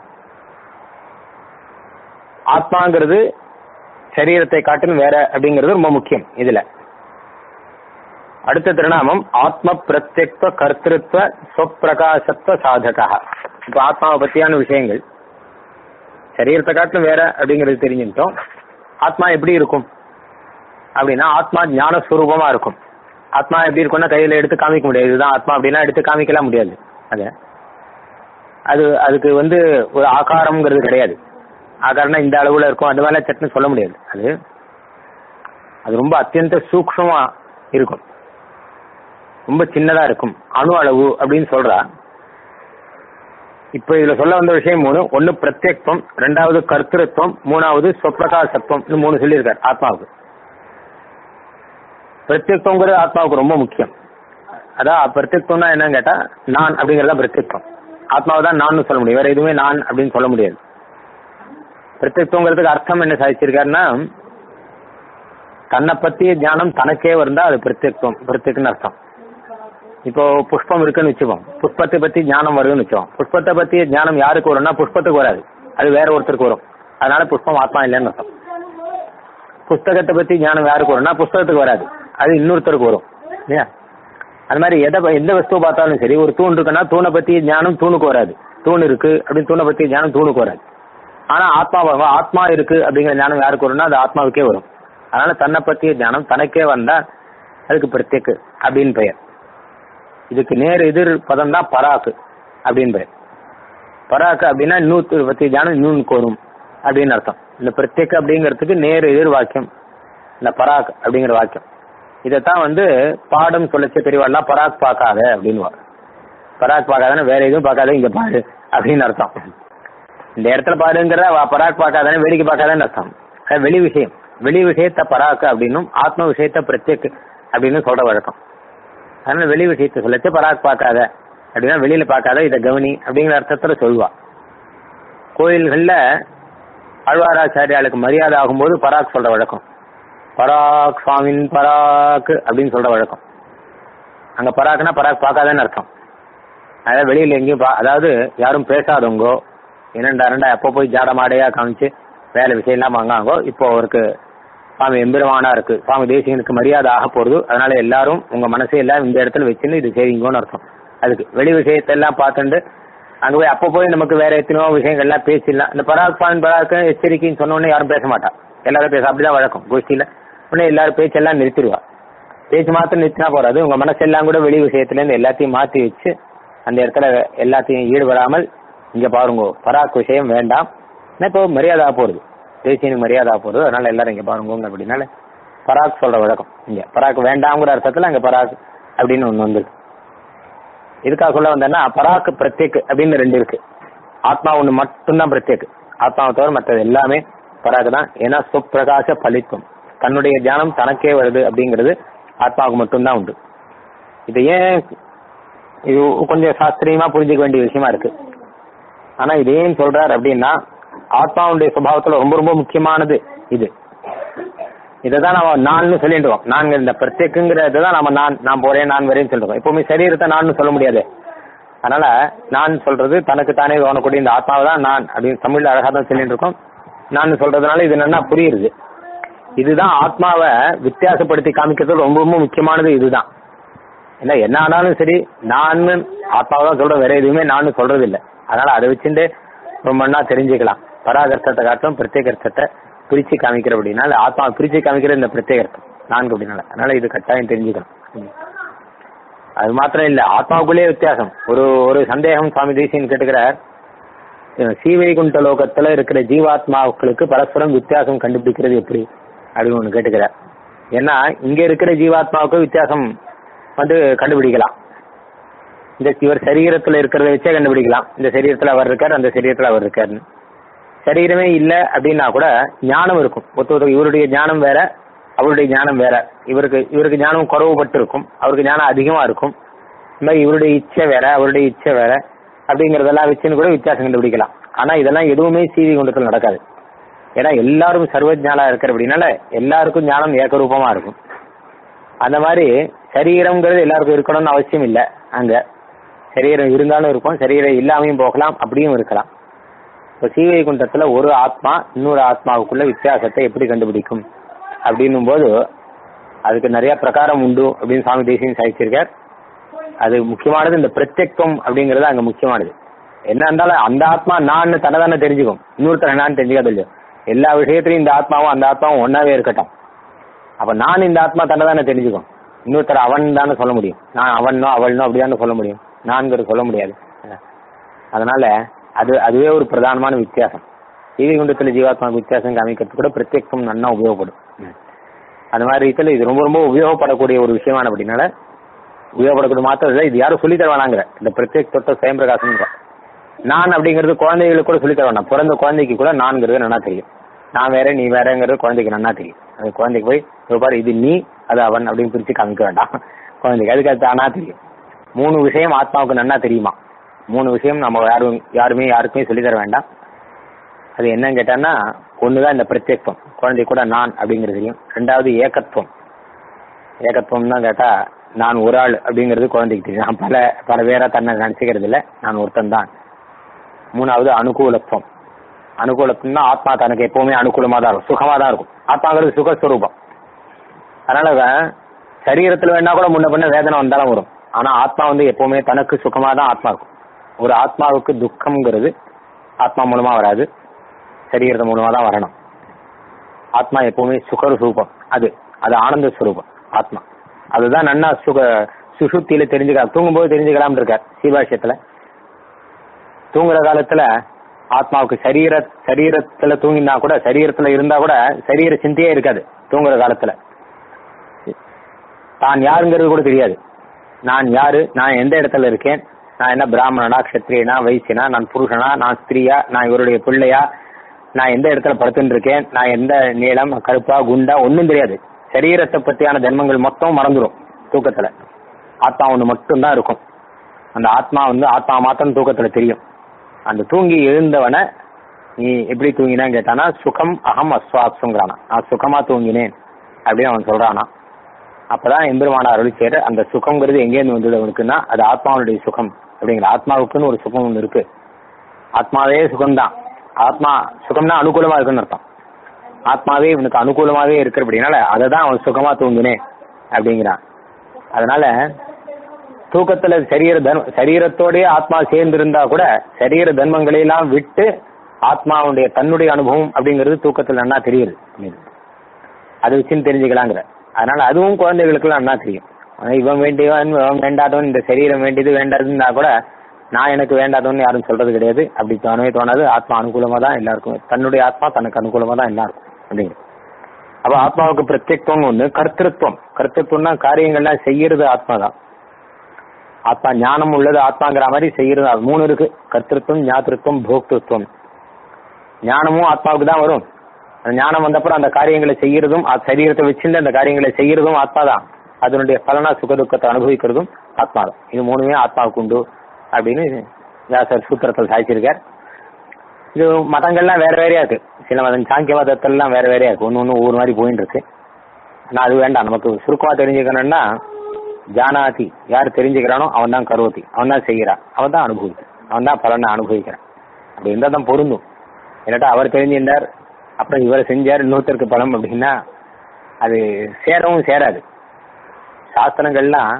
ஆத்மாங்கிறது சரீரத்தை காட்டிலும் வேற அப்படிங்கிறது ரொம்ப முக்கியம் இதுல அடுத்த திருநாமம் ஆத்ம பிரத்யக்வ கர்த்திருவ சொப்பிரகாசத்துவ சாதகா இப்ப ஆத்மாவை பத்தியான விஷயங்கள் சரீரத்தை காட்டிலும் வேற அப்படிங்கிறது தெரிஞ்சுக்கிட்டோம் ஆத்மா எப்படி இருக்கும் அப்படின்னா ஆத்மா ஞானஸ்வரூபமா இருக்கும் ஆத்மா எப்படி இருக்கும்னா கையில எடுத்து காமிக்க முடியாது இதுதான் ஆத்மா அப்படின்னா எடுத்து காமிக்கலாம் முடியாது அது அது அதுக்கு வந்து ஒரு ஆகாரம்ங்கிறது கிடையாது ஆகாரம்னா இந்த அளவுல இருக்கும் அது மேல சட்டுன்னு சொல்ல முடியாது அது அது ரொம்ப அத்தியந்த சூக்ஷமா இருக்கும் ரொம்ப சின்னதா இருக்கும் அணு அளவு அப்படின்னு சொல்றா இப்ப இதுல சொல்ல வந்த விஷயம் மூணு ஒன்னு பிரத்யக்வம் ரெண்டாவது கர்த்திருவம் மூணாவது சொப்பிரகாசத்துவம் இன்னும் மூணு சொல்லியிருக்காரு ஆத்மாவுக்கு பிரத்யக்வங்கிறது ஆத்மாவுக்கு ரொம்ப முக்கியம் அதான் பிரத்யக்வம்னா என்னன்னு கேட்டா நான் அப்படிங்கறத பிரத்யக்வம் ஆத்மாவை தான் நான் சொல்ல முடியும் வேற எதுவுமே நான் அப்படின்னு சொல்ல முடியாது பிரத்யக்வங்கிறதுக்கு அர்த்தம் என்ன சாதிச்சிருக்காருன்னா தன்னை பத்திய ஞானம் தனக்கே வந்தா அது பிரத்யக்வம் பிரத்யக்னு அர்த்தம் இப்போ புஷ்பம் இருக்குன்னு வச்சுப்போம் புஷ்பத்தை பத்தி ஞானம் வருதுன்னு வச்சோம் புஷ்பத்தை பத்தி ஞானம் யாருக்கு வரும்னா புஷ்பத்துக்கு வராது அது வேற ஒருத்தருக்கு வரும் அதனால புஷ்பம் ஆத்மா இல்லைன்னு அர்த்தம் புஸ்தகத்தை பத்தி ஞானம் யாருக்கு வரும்னா புஸ்தகத்துக்கு வராது அது இன்னொருத்தருக்கு வரும் இல்லையா அது மாதிரி எதை எந்த வஸ்துவை பார்த்தாலும் சரி ஒரு தூண் இருக்குன்னா தூணை பத்தி ஞானம் தூணுக்கு வராது தூண் இருக்கு அப்படின்னு தூணை பத்தி ஞானம் தூணுக்கு வராது ஆனா ஆத்மா ஆத்மா இருக்கு அப்படிங்கிற ஞானம் யாருக்கு வரும்னா அது ஆத்மாவுக்கே வரும் அதனால தன்னை பத்திய ஞானம் தனக்கே வந்தா அதுக்கு பிரத்யேக்கு அப்படின்னு பெயர் இதுக்கு நேர் எதிர் பதம் தான் பராக்கு அப்படின்னு பெயர் பராக்கு அப்படின்னா இன்னூத்து பத்திய ஞானம் இன்னொன்னுக்கு வரும் அப்படின்னு அர்த்தம் இந்த பிரத்யேக அப்படிங்கிறதுக்கு நேர் எதிர் வாக்கியம் இந்த பராக் அப்படிங்கிற வாக்கியம் இதைத்தான் வந்து பாடம் சொல்லச்ச பெரியவாள்லாம் பராக் பார்க்காத அப்படின்னு பராக் பார்க்காதானே வேற எதுவும் பார்க்காத இங்க பாரு அப்படின்னு அர்த்தம் இந்த இடத்துல பாருங்கிற பராக் பார்க்காதானே வேடிக்கை பார்க்காதான்னு அர்த்தம் அது வெளி விஷயம் வெளி விஷயத்த பராக்கு அப்படின்னும் ஆத்ம விஷயத்த பிரத்யேக் அப்படின்னு சொல்ற வழக்கம் அதனால வெளி விஷயத்த சொல்லச்சு பராக் பார்க்காத அப்படின்னா வெளியில பார்க்காத இதை கவனி அப்படிங்கிற அர்த்தத்துல சொல்லுவா கோயில்கள்ல ஆழ்வாராச்சாரியாளுக்கு மரியாதை ஆகும்போது பராக் சொல்ற வழக்கம் பராக் சுவாமின் பராக் அப்படின்னு சொல்ற வழக்கம் அங்க பராக்னா பராக் பார்க்காதன்னு அர்த்தம் அதாவது வெளியில எங்கேயும் பா அதாவது யாரும் பேசாதவங்கோ என்னண்டா ரெண்டா எப்போ போய் ஜாட மாடையா காமிச்சு வேலை விஷயம் இல்லாம வாங்காங்கோ இப்போ அவருக்கு சுவாமி எம்பெருமானா இருக்கு சுவாமி தேசிகனுக்கு மரியாதை ஆக போறது அதனால எல்லாரும் உங்க மனசை எல்லாம் இந்த இடத்துல வச்சுன்னு இது செய்வீங்கன்னு அர்த்தம் அதுக்கு வெளி விஷயத்தை எல்லாம் பார்த்துட்டு அங்க போய் அப்போ போய் நமக்கு வேற எத்தனையோ விஷயங்கள்லாம் பேசிடலாம் இந்த பராக் பான் பராக் எச்சரிக்கைன்னு சொன்ன உடனே யாரும் பேச மாட்டா எல்லாரும் பேச அப்படிதான் வழக்கம் கோஷ்டியில உடனே எல்லாரும் பேச்செல்லாம் நிறுத்திடுவா பேச்சு மாத்திரம் நிறுத்தினா போறாது உங்க மனசெல்லாம் கூட வெளி விஷயத்துல இருந்து எல்லாத்தையும் மாத்தி வச்சு அந்த இடத்துல எல்லாத்தையும் ஈடுபடாமல் இங்க பாருங்க பராக் விஷயம் வேண்டாம் இப்போ மரியாதை போறது தேசியனுக்கு மரியாதை போறது அதனால எல்லாரும் இங்க பாருங்க அப்படின்னால பராக் சொல்ற வழக்கம் இங்க பராக் வேண்டாம்ங்கிற அர்த்தத்துல அங்க பராக் அப்படின்னு ஒண்ணு வந்துருக்கு இதுக்காக சொல்ல வந்தேன்னா பராக் பிரத்யேக் அப்படின்னு ரெண்டு இருக்கு ஆத்மா ஒண்ணு மட்டும்தான் பிரத்யேக் ஆத்மாவை தவிர மற்றது எல்லாமே பராக் தான் ஏன்னா சுப்பிரகாச பலித்துவம் தன்னுடைய தியானம் தனக்கே வருது அப்படிங்கிறது ஆத்மாவுக்கு மட்டும்தான் உண்டு இது ஏன் இது கொஞ்சம் சாஸ்திரியமா புரிஞ்சுக்க வேண்டிய விஷயமா இருக்கு ஆனா இது ஏன் சொல்றாரு அப்படின்னா ஆத்மாவுடைய சுபாவத்துல ரொம்ப ரொம்ப முக்கியமானது இது இதைதான் நம்ம நான் சொல்லிடுவோம் நான் இந்த பிரத்யேகங்கிறத தான் நம்ம நான் நான் போறேன் நான் வரேன்னு சொல்றோம் எப்பவுமே சரீரத்தை நான் சொல்ல முடியாது அதனால நான் சொல்றது தனக்கு தானே தோணக்கூடிய இந்த ஆத்மாவை தான் நான் அப்படின்னு தமிழ்ல அழகா தான் சொல்லிட்டு இருக்கோம் நான் சொல்றதுனால இது நல்லா புரியுது இதுதான் ஆத்மாவை வித்தியாசப்படுத்தி காமிக்கிறது ரொம்ப ரொம்ப முக்கியமானது இதுதான் ஏன்னா என்ன ஆனாலும் சரி நான் ஆத்மாவை தான் சொல்றேன் வேற எதுவுமே நான் சொல்றது இல்லை அதனால அதை வச்சுட்டு ரொம்ப நன்னா தெரிஞ்சுக்கலாம் பராகர்த்தத்தை காட்டும் பிரத்யேகர்த்தத்தை பிரிச்சு காமிக்கிற அப்படின்னா ஆத்மா பிரிச்சு காமிக்கிற இந்த பிரத்யேகர்த்தம் நான்கு அப்படின்னால அதனால இது கட்டாயம் தெரிஞ்சுக்கணும் அது மாத்திரம் இல்ல ஆத்மாவுக்குள்ளே வித்தியாசம் ஒரு ஒரு சந்தேகம் சுவாமி தேசியன் கேட்டுக்கிறார் சீவைகுண்ட லோகத்துல இருக்கிற ஜீவாத்மாக்களுக்கு பரஸ்பரம் வித்தியாசம் கண்டுபிடிக்கிறது எப்படி அப்படின்னு ஒண்ணு கேட்டுக்கிறார் ஏன்னா இங்க இருக்கிற ஜீவாத்மாவுக்கு வித்தியாசம் வந்து கண்டுபிடிக்கலாம் இந்த இவர் சரீரத்துல இருக்கிறத வச்சே கண்டுபிடிக்கலாம் இந்த சரீரத்துல அவர் இருக்கார் அந்த சரீரத்துல அவர் இருக்காருன்னு சரீரமே இல்லை அப்படின்னா கூட ஞானம் இருக்கும் ஒருத்தர் இவருடைய ஞானம் வேற அவருடைய ஞானம் வேற இவருக்கு இவருக்கு ஞானம் குறவுபட்டு இருக்கும் அவருக்கு ஞானம் அதிகமா இருக்கும் இந்த மாதிரி இவருடைய இச்சை வேற அவருடைய இச்சை வேற அப்படிங்கறதெல்லாம் வச்சுன்னு கூட வித்தியாசம் கண்டுபிடிக்கலாம் ஆனா இதெல்லாம் எதுவுமே சீவி குண்டத்தில் நடக்காது ஏன்னா எல்லாரும் சர்வஜாலா இருக்கிற அப்படின்னால எல்லாருக்கும் ஞானம் ஏகரூபமா இருக்கும் அந்த மாதிரி சரீரம்ங்கிறது எல்லாருக்கும் இருக்கணும்னு அவசியம் இல்லை அங்க சரீரம் இருந்தாலும் இருக்கும் சரீரம் இல்லாமையும் போகலாம் அப்படியும் இருக்கலாம் இப்போ சீவைகுண்டத்துல ஒரு ஆத்மா இன்னொரு ஆத்மாவுக்குள்ள வித்தியாசத்தை எப்படி கண்டுபிடிக்கும் அப்படின்னும் போது அதுக்கு நிறைய பிரகாரம் உண்டு அப்படின்னு சுவாமி தேசியம் சாதிச்சிருக்கார் அது முக்கியமானது இந்த பிரத்யக்தம் அப்படிங்கிறது அங்க முக்கியமானது என்ன இருந்தாலும் அந்த ஆத்மா நான் தன்னை தானே தெரிஞ்சுக்கும் இன்னொருத்தர் என்னான்னு தெரிஞ்சுக்காது இல்லையோ எல்லா விஷயத்திலையும் இந்த ஆத்மாவும் அந்த ஆத்மாவும் ஒன்னாவே இருக்கட்டும் அப்ப நான் இந்த ஆத்மா தன்னை தானே தெரிஞ்சுக்கும் இன்னொருத்தர் அவன் தானே சொல்ல முடியும் நான் அவனோ அவள்னோ அப்படிதானே சொல்ல முடியும் நான்கிறது சொல்ல முடியாது அதனால அது அதுவே ஒரு பிரதானமான வித்தியாசம் ஜீவிகுண்டத்தில் ஜீவாத்மா வித்தியாசம் காமிக்கிறதுக்கு கூட பிரத்யேகம் நன்னா உபயோகப்படும் அந்த மாதிரி ரீதியில் இது ரொம்ப ரொம்ப உபயோகப்படக்கூடிய ஒரு விஷயமான அப்படின்னால உபயோகப்படக்கூடிய மாத்திரம் இல்லை இது யாரும் சொல்லி தருவானாங்கிற இந்த பிரத்யேக் தொட்ட சுயம் பிரகாசம் நான் அப்படிங்கிறது குழந்தைகளுக்கு கூட சொல்லி தருவானா பிறந்த குழந்தைக்கு கூட நான்கிறது நல்லா தெரியும் நான் வேற நீ வேறங்கிறது குழந்தைக்கு நல்லா தெரியும் அது குழந்தைக்கு போய் இதோ பாரு இது நீ அது அவன் அப்படின்னு பிரிச்சு காமிக்க வேண்டாம் குழந்தைக்கு அதுக்கு அது தானா தெரியும் மூணு விஷயம் ஆத்மாவுக்கு நன்னா தெரியுமா மூணு விஷயம் நம்ம யாரும் யாருமே யாருக்குமே சொல்லி தர வேண்டாம் அது என்னன்னு கேட்டான்னா ஒண்ணுதான் இந்த பிரத்யேகம் குழந்தை கூட நான் அப்படிங்கிறது தெரியும் ரெண்டாவது ஏகத்துவம் ஏகத்துவம் தான் கேட்டா நான் ஒரு ஆள் அப்படிங்கிறது குழந்தைக்கு தெரியும் நான் பல பல பேரா தன்னை நினைச்சுக்கிறது இல்லை நான் ஒருத்தன் தான் மூணாவது அனுகூலத்துவம் அனுகூலத்துவம்னா ஆத்மா தனக்கு எப்பவுமே அனுகூலமா தான் இருக்கும் சுகமா தான் இருக்கும் ஆத்மாங்கிறது சுகஸ்வரூபம் அதனால சரீரத்துல வேணா கூட முன்ன பின்ன வேதனை வந்தாலும் வரும் ஆனா ஆத்மா வந்து எப்பவுமே தனக்கு சுகமா தான் ஆத்மா இருக்கும் ஒரு ஆத்மாவுக்கு துக்கம்ங்கிறது ஆத்மா மூலமா வராது சரீரத்து மூலமா தான் வரணும் ஆத்மா எப்பவுமே சுகர் ரூபம் அது அது ஆனந்த ஸ்வரூபம் ஆத்மா அதுதான் நன்னா சுக சுசுத்தியில தெரிஞ்சுக்கலாம் தூங்கும்போது தெரிஞ்சுக்கலாம் இருக்கார் சீபாஷ்யத்துல தூங்குற காலத்துல ஆத்மாவுக்கு சரீர சரீரத்துல தூங்கினா கூட சரீரத்துல இருந்தா கூட சரீர சிந்தையே இருக்காது தூங்குற காலத்துல தான் யாருங்கிறது கூட தெரியாது நான் யாரு நான் எந்த இடத்துல இருக்கேன் நான் என்ன பிராமணனா கஷத்திரியனா வைசியனா நான் புருஷனா நான் ஸ்திரீயா நான் இவருடைய பிள்ளையா நான் எந்த இடத்துல படுத்துட்டு இருக்கேன் நான் எந்த நீளம் கருப்பா குண்டா ஒன்றும் தெரியாது சரீரத்தை பற்றியான ஜென்மங்கள் மொத்தம் மறந்துடும் தூக்கத்துல ஆத்மா ஒன்று மட்டும்தான் இருக்கும் அந்த ஆத்மா வந்து ஆத்மா மாத்திரம் தூக்கத்துல தெரியும் அந்த தூங்கி எழுந்தவனை நீ எப்படி தூங்கினான்னு கேட்டானா சுகம் அகம் அஸ்வாப்சுங்கிறானா நான் சுகமா தூங்கினேன் அப்படின்னு அவன் சொல்றானா அப்பதான் எம்பெருமான அருள் சேர அந்த சுகம்ங்கிறது எங்கேருந்து வந்தது அவனுக்குன்னா அது ஆத்மாவுடைய சுகம் அப்படிங்கிற ஆத்மாவுக்குன்னு ஒரு சுகம் ஒன்று இருக்கு ஆத்மாவே சுகம்தான் ஆத்மா சுகம்னா அனுகூலமா இருக்குன்னு அர்த்தம் ஆத்மாவே இவனுக்கு அனுகூலமாவே இருக்கு அப்படின்னால அதை தான் அவன் சுகமா தூங்கினேன் அப்படிங்கிறான் அதனால தூக்கத்துல சரீர தர்ம சரீரத்தோடய ஆத்மா சேர்ந்து இருந்தா கூட சரீர தர்மங்களை எல்லாம் விட்டு ஆத்மாவுடைய தன்னுடைய அனுபவம் அப்படிங்கிறது தூக்கத்துல நன்னா தெரியுது அது வச்சுன்னு தெரிஞ்சுக்கலாங்கிற அதனால அதுவும் குழந்தைகளுக்குலாம் நன்னா தெரியும் ஆனா இவன் வேண்டியவன் இவன் வேண்டாதவன் இந்த சரீரம் வேண்டியது வேண்டாதுன்னா கூட நான் எனக்கு வேண்டாதவன் யாரும் சொல்றது கிடையாது அப்படி தோணவே தோணாது ஆத்மா அனுகூலமா தான் எல்லாருக்கும் தன்னுடைய ஆத்மா தனக்கு அனுகூலமா தான் எல்லாருக்கும் அப்படிங்கிற அப்ப ஆத்மாவுக்கு பிரத்யேகம் ஒண்ணு கர்த்திருவம் கர்த்திருவம்னா காரியங்கள்லாம் செய்யறது ஆத்மா தான் ஆத்மா ஞானம் உள்ளது ஆத்மாங்கிற மாதிரி செய்யறது அது மூணு இருக்கு கர்த்திருவம் ஞாத்திருவம் போக்திருத்துவம் ஞானமும் ஆத்மாவுக்கு தான் வரும் அந்த ஞானம் வந்தப்புறம் அந்த காரியங்களை செய்யறதும் அது சரீரத்தை வச்சிருந்து அந்த காரியங்களை செய்யறதும் ஆத்மா தான் அதனுடைய பலனா சுக துக்கத்தை அனுபவிக்கிறதும் ஆத்மா தான் இது மூணுமே ஆத்மாவுக்கு உண்டு அப்படின்னு வியாசர் சூத்திரத்தில் சாய்ச்சிருக்கார் இது மதங்கள்லாம் வேற வேறையா இருக்கு சில மதம் சாங்கிய மதத்திலாம் வேற வேறையா இருக்கு ஒன்று ஒன்று ஒவ்வொரு மாதிரி போயின்னு இருக்கு ஆனால் அது வேண்டாம் நமக்கு சுருக்கமாக தெரிஞ்சுக்கணும்னா ஜானாதி யார் தெரிஞ்சுக்கிறானோ அவன் தான் கரோதி அவன் தான் செய்கிறான் அவன் தான் அனுபவிக்கிறான் அவன் தான் பலனை அனுபவிக்கிறான் அப்படி இருந்தால் தான் பொருந்தும் இல்லாட்டா அவர் தெரிஞ்சிருந்தார் அப்புறம் இவர் செஞ்சார் இன்னொருத்தருக்கு பலம் அப்படின்னா அது சேரவும் சேராது சாஸ்திரங்கள்லாம்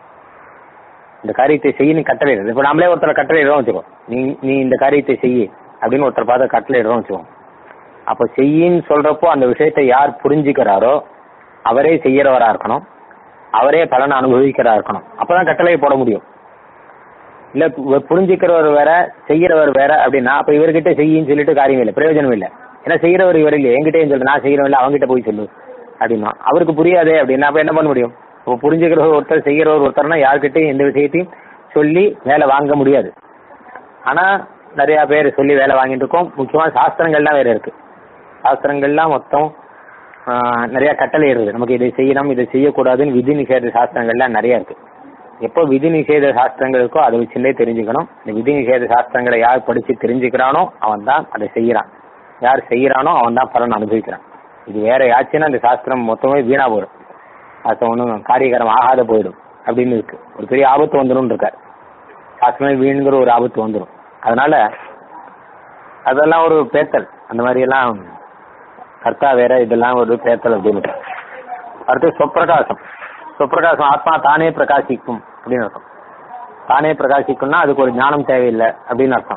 இந்த காரியத்தை செய்யணும் கட்டளை இப்போ நாமளே ஒருத்தரை கட்டளை இடம் வச்சுக்கோ நீ நீ இந்த காரியத்தை செய்யு அப்படின்னு ஒருத்தர் பார்த்து கட்டளை இடம் வச்சுக்கோ அப்போ செய்யின்னு சொல்றப்போ அந்த விஷயத்தை யார் புரிஞ்சுக்கிறாரோ அவரே செய்யறவரா இருக்கணும் அவரே பலனை அனுபவிக்கிறா இருக்கணும் அப்பதான் கட்டளையை போட முடியும் இல்ல பு- புரிஞ்சுக்கிறவர் வேற செய்யறவர் வேற அப்படின்னா அப்ப இவர்கிட்ட செய்யின்னு சொல்லிட்டு காரியம் இல்லை பிரயோஜனம் இல்லை ஏன்னா செய்யறவர் இவர் இல்லையே என்கிட்டயும் சொல்லு நான் செய்யறவன் இல்லை அவங்ககிட்ட போய் சொல்லு அப்படின்னா அவருக்கு புரியாதே அப்படின்னா அப்ப என்ன பண்ண முடியும் இப்போ புரிஞ்சுக்கிறவர் ஒருத்தர் செய்யறவர் ஒருத்தர்னா யார்கிட்டயும் எந்த விஷயத்தையும் சொல்லி வேலை வாங்க முடியாது ஆனா நிறைய பேர் சொல்லி வேலை வாங்கிட்டு இருக்கோம் முக்கியமா சாஸ்திரங்கள்லாம் வேற இருக்கு சாஸ்திரங்கள்லாம் மொத்தம் ஆஹ், நிறைய கட்டளை இருக்குது நமக்கு இதை செய்யணும் இதை செய்யக்கூடாதுன்னு விதி நிஷேத சாஸ்திரங்கள்லாம் நிறைய இருக்கு எப்போ விதி நிஷேத சாஸ்திரங்கள் இருக்கோ அதை வச்சுட்டே தெரிஞ்சுக்கணும் இந்த விதி நிஷேத சாஸ்திரங்களை யார் படிச்சு தெரிஞ்சுக்கிறானோ அவன் தான் அதை செய்யறான் யார் செய்யறானோ அவன் தான் பலன் அனுபவிக்கிறான் இது வேற யாச்சுன்னா இந்த சாஸ்திரம் மொத்தமே வீணா போயிடும் அது ஒன்றும் காரியகரம் ஆகாத போயிடும் அப்படின்னு இருக்கு ஒரு பெரிய ஆபத்து வந்துடும் இருக்கார் சாஸ்திரமே வீணுங்கிற ஒரு ஆபத்து வந்துடும் அதனால அதெல்லாம் ஒரு பேத்தல் அந்த மாதிரி எல்லாம் கர்த்தா வேற இதெல்லாம் ஒரு பேத்தல் அப்படின்னு அடுத்து சொப்பிரகாசம் சொப்பிரகாசம் ஆத்மா தானே பிரகாசிக்கும் அப்படின்னு அர்த்தம் தானே பிரகாசிக்கும்னா அதுக்கு ஒரு ஞானம் தேவையில்லை அப்படின்னு அர்த்தம்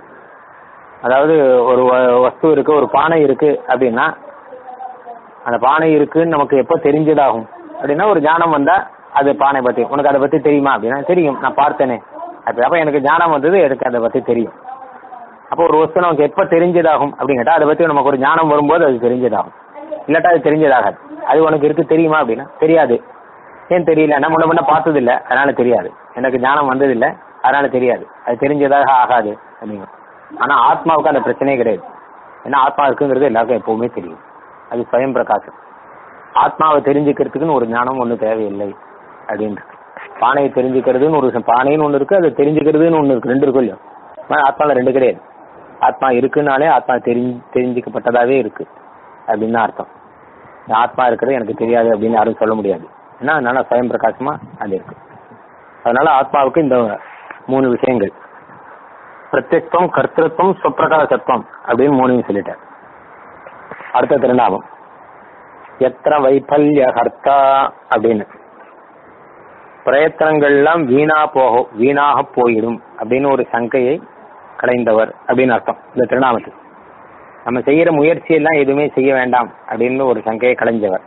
அதாவது ஒரு வ- வஸ்து இருக்கு ஒரு பானை இருக்கு அப்படின்னா அந்த பானை இருக்குன்னு நமக்கு எப்போ தெரிஞ்சதாகும் அப்படின்னா ஒரு ஞானம் வந்தா அது பானை பத்தி உனக்கு அதை பத்தி தெரியுமா அப்படின்னா தெரியும் நான் பார்த்தேனே அப்ப அப்ப எனக்கு ஞானம் வந்தது எனக்கு அதை பத்தி தெரியும் அப்போ ஒரு வஸ்து நமக்கு எப்போ தெரிஞ்சதாகும் அப்படின்னு கேட்டா அதை பத்தி நமக்கு ஒரு ஞானம் வரும்போது அது தெரிஞ்சதாகும் இல்லாட்டா அது தெரிஞ்சதாகாது அது உனக்கு இருக்கு தெரியுமா அப்படின்னா தெரியாது ஏன் தெரியல நான் முன்ன முன்ன பார்த்தது இல்ல அதனால தெரியாது எனக்கு ஞானம் வந்தது இல்ல அதனால தெரியாது அது தெரிஞ்சதாக ஆகாது அப்படிங்க ஆனா ஆத்மாவுக்கு அந்த பிரச்சனையே கிடையாது ஏன்னா ஆத்மா இருக்குங்கிறது எல்லாருக்கும் எப்பவுமே தெரியும் அது ஸ்வயம் பிரகாசம் ஆத்மாவை தெரிஞ்சுக்கிறதுக்குன்னு ஒரு ஞானம் ஒண்ணு தேவையில்லை அப்படின்ட்டு பானையை தெரிஞ்சுக்கிறதுன்னு ஒரு விஷயம். பானைன்னு ஒண்ணு இருக்கு அது தெரிஞ்சுக்கிறதுன்னு ஒண்ணு இருக்கு ரெண்டு இருக்கும் இல்லையோ ஆனா ஆத்மால ரெண்டு கிடையாது ஆத்மா இருக்குனாலே ஆத்மா தெரிஞ்சு தெரிஞ்சுக்கப்பட்டதாவே இருக்கு அப்படின்னு தான் அர்த்தம் இந்த ஆத்மா இருக்கிறது எனக்கு தெரியாது அப்படின்னு யாரும் சொல்ல முடியாது ஏன்னா அதனால ஸ்வயம் பிரகாசமா அது இருக்கு அதனால ஆத்மாவுக்கு இந்த மூணு விஷயங்கள் பிரத்யக்தம் கர்த்தத்துவம் சுப்பிரகாசத்துவம் அப்படின்னு மூணையும் சொல்லிட்டார் அடுத்த திருநாமம் எத்திர வைபல்ய ஹர்த்தா அப்படின்னு பிரயத்தனங்கள்லாம் வீணா போகும் வீணாக போயிடும் அப்படின்னு ஒரு சங்கையை களைந்தவர் அப்படின்னு அர்த்தம் இந்த திருநாமத்துக்கு நம்ம செய்யற முயற்சி எல்லாம் எதுவுமே செய்ய வேண்டாம் அப்படின்னு ஒரு சங்கையை களைஞ்சவர்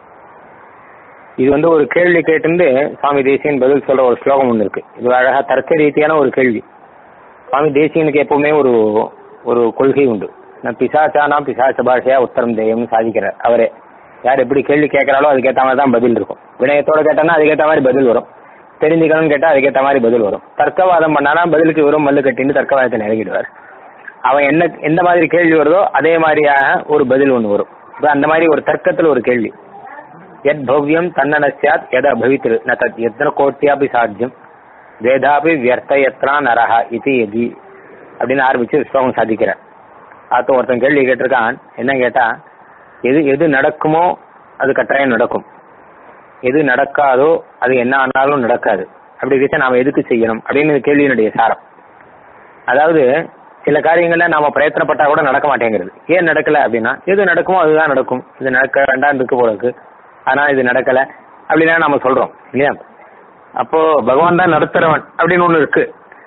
இது வந்து ஒரு கேள்வி கேட்டிருந்து சுவாமி தேசியன் பதில் சொல்ற ஒரு ஸ்லோகம் ஒன்று இருக்கு இது அழகா தர்க்க ரீதியான ஒரு கேள்வி சுவாமி தேசியனுக்கு எப்பவுமே ஒரு ஒரு கொள்கை உண்டு நான் பிசாச்சானா பிசாச்ச பாஷையா உத்தரம் தேயம்னு சாதிக்கிறார் அவரே யார் எப்படி கேள்வி கேட்கறாலோ அதுக்கேற்ற மாதிரி தான் பதில் இருக்கும் வினயத்தோட கேட்டானா அதுக்கேற்ற மாதிரி பதில் வரும் தெரிஞ்சுக்கணும்னு கேட்டா அதுக்கேற்ற மாதிரி பதில் வரும் தர்க்கவாதம் பண்ணானா பதிலுக்கு வெறும் மல்லு கட்டின்னு தர்க்கவாதத்தை இறங்கிடுவார் அவன் என்ன எந்த மாதிரி கேள்வி வருதோ அதே மாதிரியான ஒரு பதில் ஒன்று வரும் இப்ப அந்த மாதிரி ஒரு தர்க்கத்துல ஒரு கேள்வி எத் பவ்யம் தன்னன சாத் எத அபவித்திரு ந தத் எத்தனை கோட்டியாபி சாத்தியம் வேதாபி வியர்த்த எத்ரா நரஹா இது எதி அப்படின்னு ஆரம்பிச்சு ஸ்லோகம் சாதிக்கிறார் ஆத்த ஒருத்தன் கேள்வி கேட்டிருக்கான் என்ன கேட்டா எது எது நடக்குமோ அது கட்டாயம் நடக்கும் எது நடக்காதோ அது என்ன ஆனாலும் நடக்காது அப்படி இருக்க நாம எதுக்கு செய்யணும் அப்படின்னு இந்த கேள்வியினுடைய சாரம் அதாவது சில காரியங்கள்ல நாம பிரயத்தனப்பட்டா கூட நடக்க மாட்டேங்கிறது ஏன் நடக்கல அப்படின்னா எது நடக்குமோ அதுதான் நடக்கும் இது நடக்க வேண்டாம் இருக்கு போல இருக்கு ஆனா இது நடக்கல அப்படின்னா நாம சொல்றோம் இல்லையா அப்போ பகவான் தான் நடத்துறவன் அப்படின்னு ஒண்ணு இருக்கு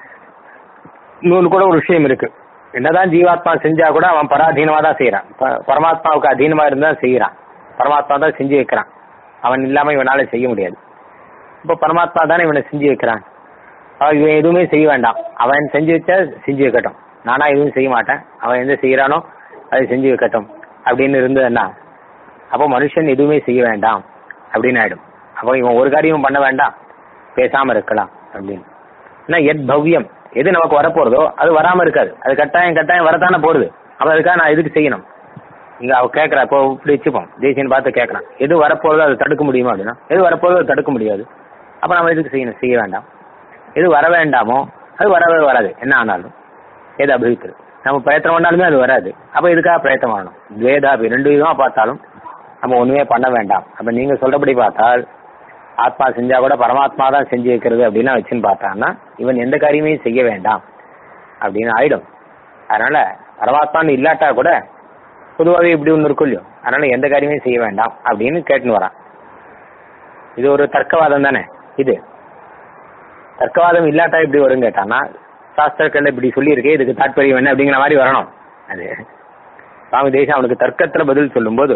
இன்னொன்று கூட ஒரு விஷயம் இருக்கு என்னதான் ஜீவாத்மா செஞ்சா கூட அவன் பராதீனமா தான் செய்யறான் ப- பரமாத்மாவுக்கு அதீனமா இருந்தா செய்யறான் பரமாத்மா தான் செஞ்சு வைக்கிறான் அவன் இல்லாம இவனால செய்ய முடியாது இப்போ பரமாத்மா தானே இவனை செஞ்சு வைக்கிறான் அவன் இவன் எதுவுமே செய்ய வேண்டாம் அவன் செஞ்சு வச்சா செஞ்சு வைக்கட்டும் நானா எதுவும் செய்ய மாட்டேன் அவன் எந்த செய்யறானோ அதை செஞ்சு வைக்கட்டும் அப்படின்னு இருந்ததுன்னா அப்போ மனுஷன் எதுவுமே செய்ய வேண்டாம் அப்படின்னு ஆயிடும் அப்போ இவன் ஒரு காரியமும் பண்ண வேண்டாம் பேசாம இருக்கலாம் அப்படின்னு ஏன்னா எத் பவ்யம் எது நமக்கு வரப்போறதோ அது வராம இருக்காது அது கட்டாயம் கட்டாயம் வரத்தானே போறது அப்ப அதுக்காக நான் எதுக்கு செய்யணும் இங்க அவ கேட்கறா இப்போ இப்படி வச்சுப்போம் தேசியன் பார்த்து கேட்கறான் எது வரப்போறதோ அதை தடுக்க முடியுமா அப்படின்னா எது வரப்போறதோ அதை தடுக்க முடியாது அப்ப நம்ம எதுக்கு செய்யணும் செய்ய வேண்டாம் எது வர வேண்டாமோ அது வரவே வராது என்ன ஆனாலும் எது அபிவித்தது நம்ம பிரயத்தனம் பண்ணாலுமே அது வராது அப்ப எதுக்காக பிரயத்தனம் பண்ணணும் துவேதாபி ரெண்டு விதமா பார்த்தாலும் நம்ம ஒண்ணுமே பண்ண வேண்டாம் அப்ப நீங்க சொல்றபடி பார்த்தால் ஆத்மா செஞ்சா கூட பரமாத்மா தான் செஞ்சு வைக்கிறது அப்படின்னா வச்சுன்னு பார்த்தான்னா இவன் எந்த காரியமே செய்ய வேண்டாம் அப்படின்னு ஆயிடும் அதனால பரமாத்மான்னு இல்லாட்டா கூட பொதுவாகவே இப்படி ஒன்று இருக்கும் இல்லையோ அதனால எந்த காரியமே செய்ய வேண்டாம் அப்படின்னு கேட்டுன்னு வரான் இது ஒரு தர்க்கவாதம் தானே இது தர்க்கவாதம் இல்லாட்டா இப்படி வரும் கேட்டான்னா சாஸ்திரக்கல்ல இப்படி சொல்லியிருக்கே இதுக்கு தாற்பயம் என்ன அப்படிங்கிற மாதிரி வரணும் அது சுவாமி தேசம் அவனுக்கு தர்க்கத்துல பதில் சொல்லும்போது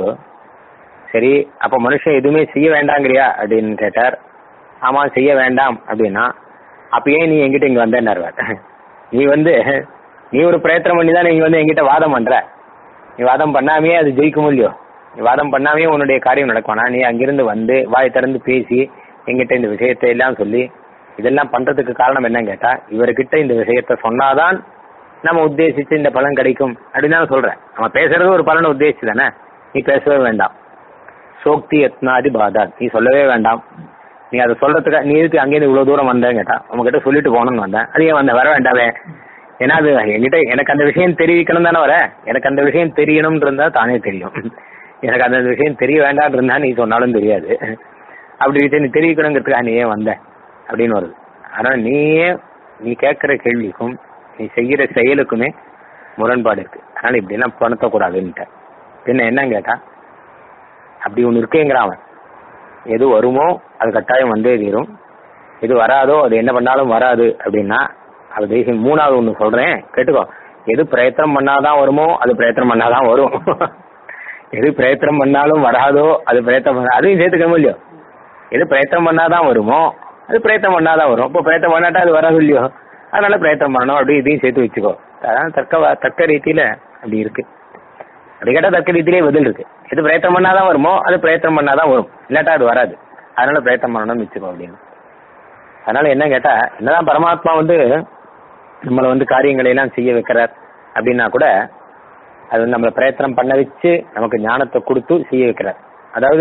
சரி அப்ப மனுஷன் எதுவுமே செய்ய வேண்டாங்கிறியா அப்படின்னு கேட்டார் ஆமா செய்ய வேண்டாம் அப்படின்னா அப்ப ஏன் நீ என்கிட்ட இங்க வந்தேன்னாரு நீ வந்து நீ ஒரு பிரயத்தனம் பண்ணி தான் நீங்க வந்து என்கிட்ட வாதம் பண்ற நீ வாதம் பண்ணாமே அது ஜெயிக்கும் இல்லையோ நீ வாதம் பண்ணாமே உன்னுடைய காரியம் நடக்கும் ஆனா நீ அங்கிருந்து வந்து வாய் திறந்து பேசி என்கிட்ட இந்த விஷயத்தை எல்லாம் சொல்லி இதெல்லாம் பண்றதுக்கு காரணம் என்னன்னு கேட்டா இவர்கிட்ட இந்த விஷயத்த சொன்னாதான் நம்ம உத்தேசிச்சு இந்த பலன் கிடைக்கும் அப்படின்னு தான் சொல்றேன் நம்ம பேசுறது ஒரு பலனை உத்தேசிச்சு தானே நீ பேசவே வேண்டாம் சோக்தி எத்னாதி பாதாத் நீ சொல்லவே வேண்டாம் நீ அதை சொல்றதுக்கு நீ எதுக்கு அங்கேயிருந்து இவ்வளவு தூரம் வந்தேன்னு கேட்டா உங்ககிட்ட சொல்லிட்டு போகணும்னு வந்தேன் அது ஏன் வந்தேன் வர வேண்டாமே ஏன்னா அது என்கிட்ட எனக்கு அந்த விஷயம் தெரிவிக்கணும் தானே வர எனக்கு அந்த விஷயம் தெரியணும்னு இருந்தா தானே தெரியும் எனக்கு அந்த விஷயம் தெரிய வேண்டாம் இருந்தா நீ சொன்னாலும் தெரியாது அப்படி விஷயம் நீ தெரிவிக்கணுங்கிறதுக்காக நீ ஏன் வந்த அப்படின்னு வருது அதனால நீயே நீ கேட்கிற கேள்விக்கும் நீ செய்யற செயலுக்குமே முரண்பாடு இருக்கு அதனால இப்படி எல்லாம் பணத்தக்கூடாதுன்ட்ட பின்ன என்னன்னு கேட்டா அப்படி ஒன்று இருக்கேங்கிறான் அவன் எது வருமோ அது கட்டாயம் வந்தே தீரும் எது வராதோ அது என்ன பண்ணாலும் வராது அப்படின்னா அது தேசியம் மூணாவது ஒன்று சொல்றேன் கேட்டுக்கோ எது பிரயத்தனம் பண்ணாதான் வருமோ அது பிரயத்தனம் பண்ணாதான் வரும் எது பிரயத்தனம் பண்ணாலும் வராதோ அது பிரயத்தனம் பண்ண அதையும் சேர்த்துக்கணும் இல்லையோ எது பிரயத்தனம் பண்ணாதான் வருமோ அது பிரயத்தனம் பண்ணாதான் வரும் இப்போ பிரயத்தனம் பண்ணாட்டா அது வராது இல்லையோ அதனால பிரயத்தனம் பண்ணணும் அப்படி இதையும் சேர்த்து வச்சுக்கோ அதான் தக்க தக்க ரீதியில அப்படி இருக்கு அப்படி கேட்டால் தக்க ரீதியிலே பதில் இருக்கு எது பிரயத்தனம் பண்ணாதான் வருமோ அது பிரயத்தனம் பண்ணாதான் வரும் இல்லாட்டா அது வராது அதனால பிரயத்தனம் பண்ணணும்னு வச்சுக்கோ அப்படின்னு அதனால என்ன கேட்டா என்னதான் பரமாத்மா வந்து நம்மளை வந்து காரியங்களை எல்லாம் செய்ய வைக்கிறார் அப்படின்னா கூட அது வந்து நம்மளை பிரயத்தனம் பண்ண வச்சு நமக்கு ஞானத்தை கொடுத்து செய்ய வைக்கிறார் அதாவது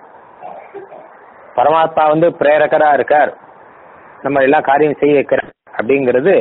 பரமாத்மா வந்து பிரேரகரா இருக்கார் நம்ம எல்லாம் காரியம் செய்ய வைக்கிறார் அப்படிங்கிறது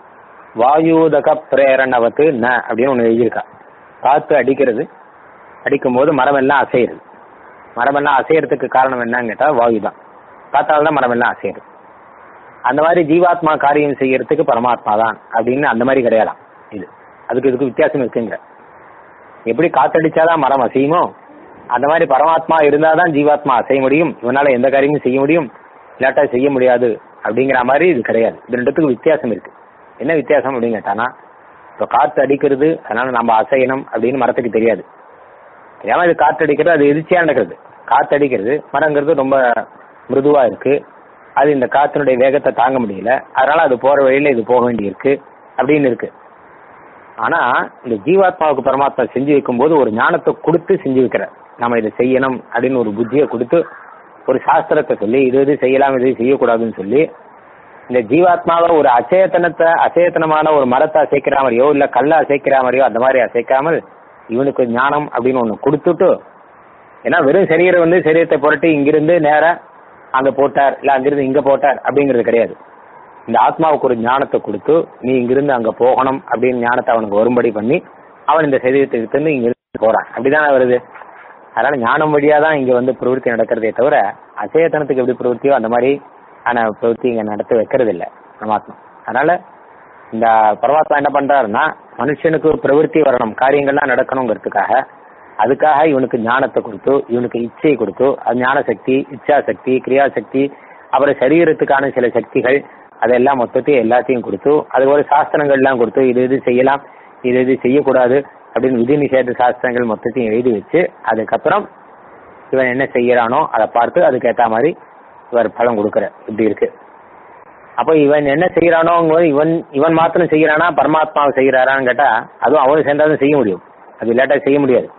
வாயுதக பிரேரணவத்து ந அப்படின்னு ஒன்று எழுதியிருக்கா காத்து அடிக்கிறது அடிக்கும் போது மரம் எல்லாம் அசையுது மரம் எல்லாம் அசையறதுக்கு காரணம் என்னன்னு கேட்டா வாயு தான் காத்தால தான் மரம் எல்லாம் அசையுது அந்த மாதிரி ஜீவாத்மா காரியம் செய்யறதுக்கு பரமாத்மா தான் அப்படின்னு அந்த மாதிரி கிடையாதாம் இது அதுக்கு இதுக்கு வித்தியாசம் இருக்குங்க எப்படி காத்தடிச்சாதான் மரம் அசையுமோ அந்த மாதிரி பரமாத்மா இருந்தாதான் ஜீவாத்மா அசைய முடியும் இவனால எந்த காரியமும் செய்ய முடியும் இல்லாட்டா செய்ய முடியாது அப்படிங்கிற மாதிரி இது கிடையாது இது ரெண்டுத்துக்கும் வித்தியாசம் இருக்கு என்ன வித்தியாசம் அப்படின்னு கேட்டானா இப்போ காத்து அடிக்கிறது அதனால நம்ம அசையணும் அப்படின்னு மரத்துக்கு தெரியாது தெரியாம இது காத்து அடிக்கிறது அது எதிர்ச்சியா நடக்கிறது காத்து அடிக்கிறது மரங்கிறது ரொம்ப மிருதுவா இருக்கு அது இந்த காத்தினுடைய வேகத்தை தாங்க முடியல அதனால அது போற வழியில இது போக வேண்டியிருக்கு அப்படின்னு இருக்கு ஆனா இந்த ஜீவாத்மாவுக்கு பரமாத்மா செஞ்சு வைக்கும்போது ஒரு ஞானத்தை கொடுத்து செஞ்சு வைக்கிறார் நம்ம இதை செய்யணும் அப்படின்னு ஒரு புத்தியை கொடுத்து ஒரு சாஸ்திரத்தை சொல்லி இது இது செய்யலாம் இது செய்யக்கூடாதுன்னு சொல்லி இந்த ஜீவாத்மாவை ஒரு அச்சேதனத்தை அச்சேதனமான ஒரு மரத்தை அசைக்கிற மாதிரியோ இல்ல கல்லை அசைக்கிற மாதிரியோ அந்த மாதிரி அசைக்காமல் இவனுக்கு ஞானம் அப்படின்னு ஒன்று கொடுத்துட்டு ஏன்னா வெறும் சரீரம் வந்து சரீரத்தை புரட்டி இங்கிருந்து நேரா அங்க போட்டார் இல்ல அங்கிருந்து இங்க போட்டார் அப்படிங்கிறது கிடையாது இந்த ஆத்மாவுக்கு ஒரு ஞானத்தை கொடுத்து நீ இங்கிருந்து அங்க போகணும் அப்படின்னு ஞானத்தை அவனுக்கு வரும்படி பண்ணி அவன் இந்த சரீரத்தை எடுத்துன்னு இங்கிருந்து போறான் அப்படிதானே வருது அதனால ஞானம் வழியா தான் இங்க வந்து பிரவருத்தி நடக்கிறதே தவிர அச்சேதனத்துக்கு எப்படி பிரவருத்தியோ அந்த மாதிரி ஆன பிரவருத்தி இங்க நடத்த வைக்கிறது இல்லை பரமாத்மா அதனால இந்த பரமாத்மா என்ன பண்றாருன்னா மனுஷனுக்கு ஒரு பிரவருத்தி வரணும் காரியங்கள்லாம் நடக்கணுங்கிறதுக்காக அதுக்காக இவனுக்கு ஞானத்தை கொடுத்து இவனுக்கு இச்சையை கொடுத்து அது ஞான சக்தி இச்சா சக்தி கிரியா சக்தி அப்புறம் சரீரத்துக்கான சில சக்திகள் அதெல்லாம் மொத்தத்தையும் எல்லாத்தையும் கொடுத்து அது ஒரு சாஸ்திரங்கள்லாம் கொடுத்து இது இது செய்யலாம் இது இது செய்யக்கூடாது அப்படின்னு விதி நிஷேத சாஸ்திரங்கள் மொத்தத்தையும் எழுதி வச்சு அதுக்கப்புறம் இவன் என்ன செய்யறானோ அதை பார்த்து அதுக்கேற்ற மாதிரி இவர் பலம் கொடுக்குற இப்படி இருக்கு அப்போ இவன் என்ன செய்யறானோங்கும்போது இவன் இவன் மாத்திரம் செய்யறானா பரமாத்மாவை செய்யறாரான்னு கேட்டா அதுவும் அவனும் சேர்ந்தாலும் செய்ய முடியும் அது இல்லாட்டா செய்ய முடியாது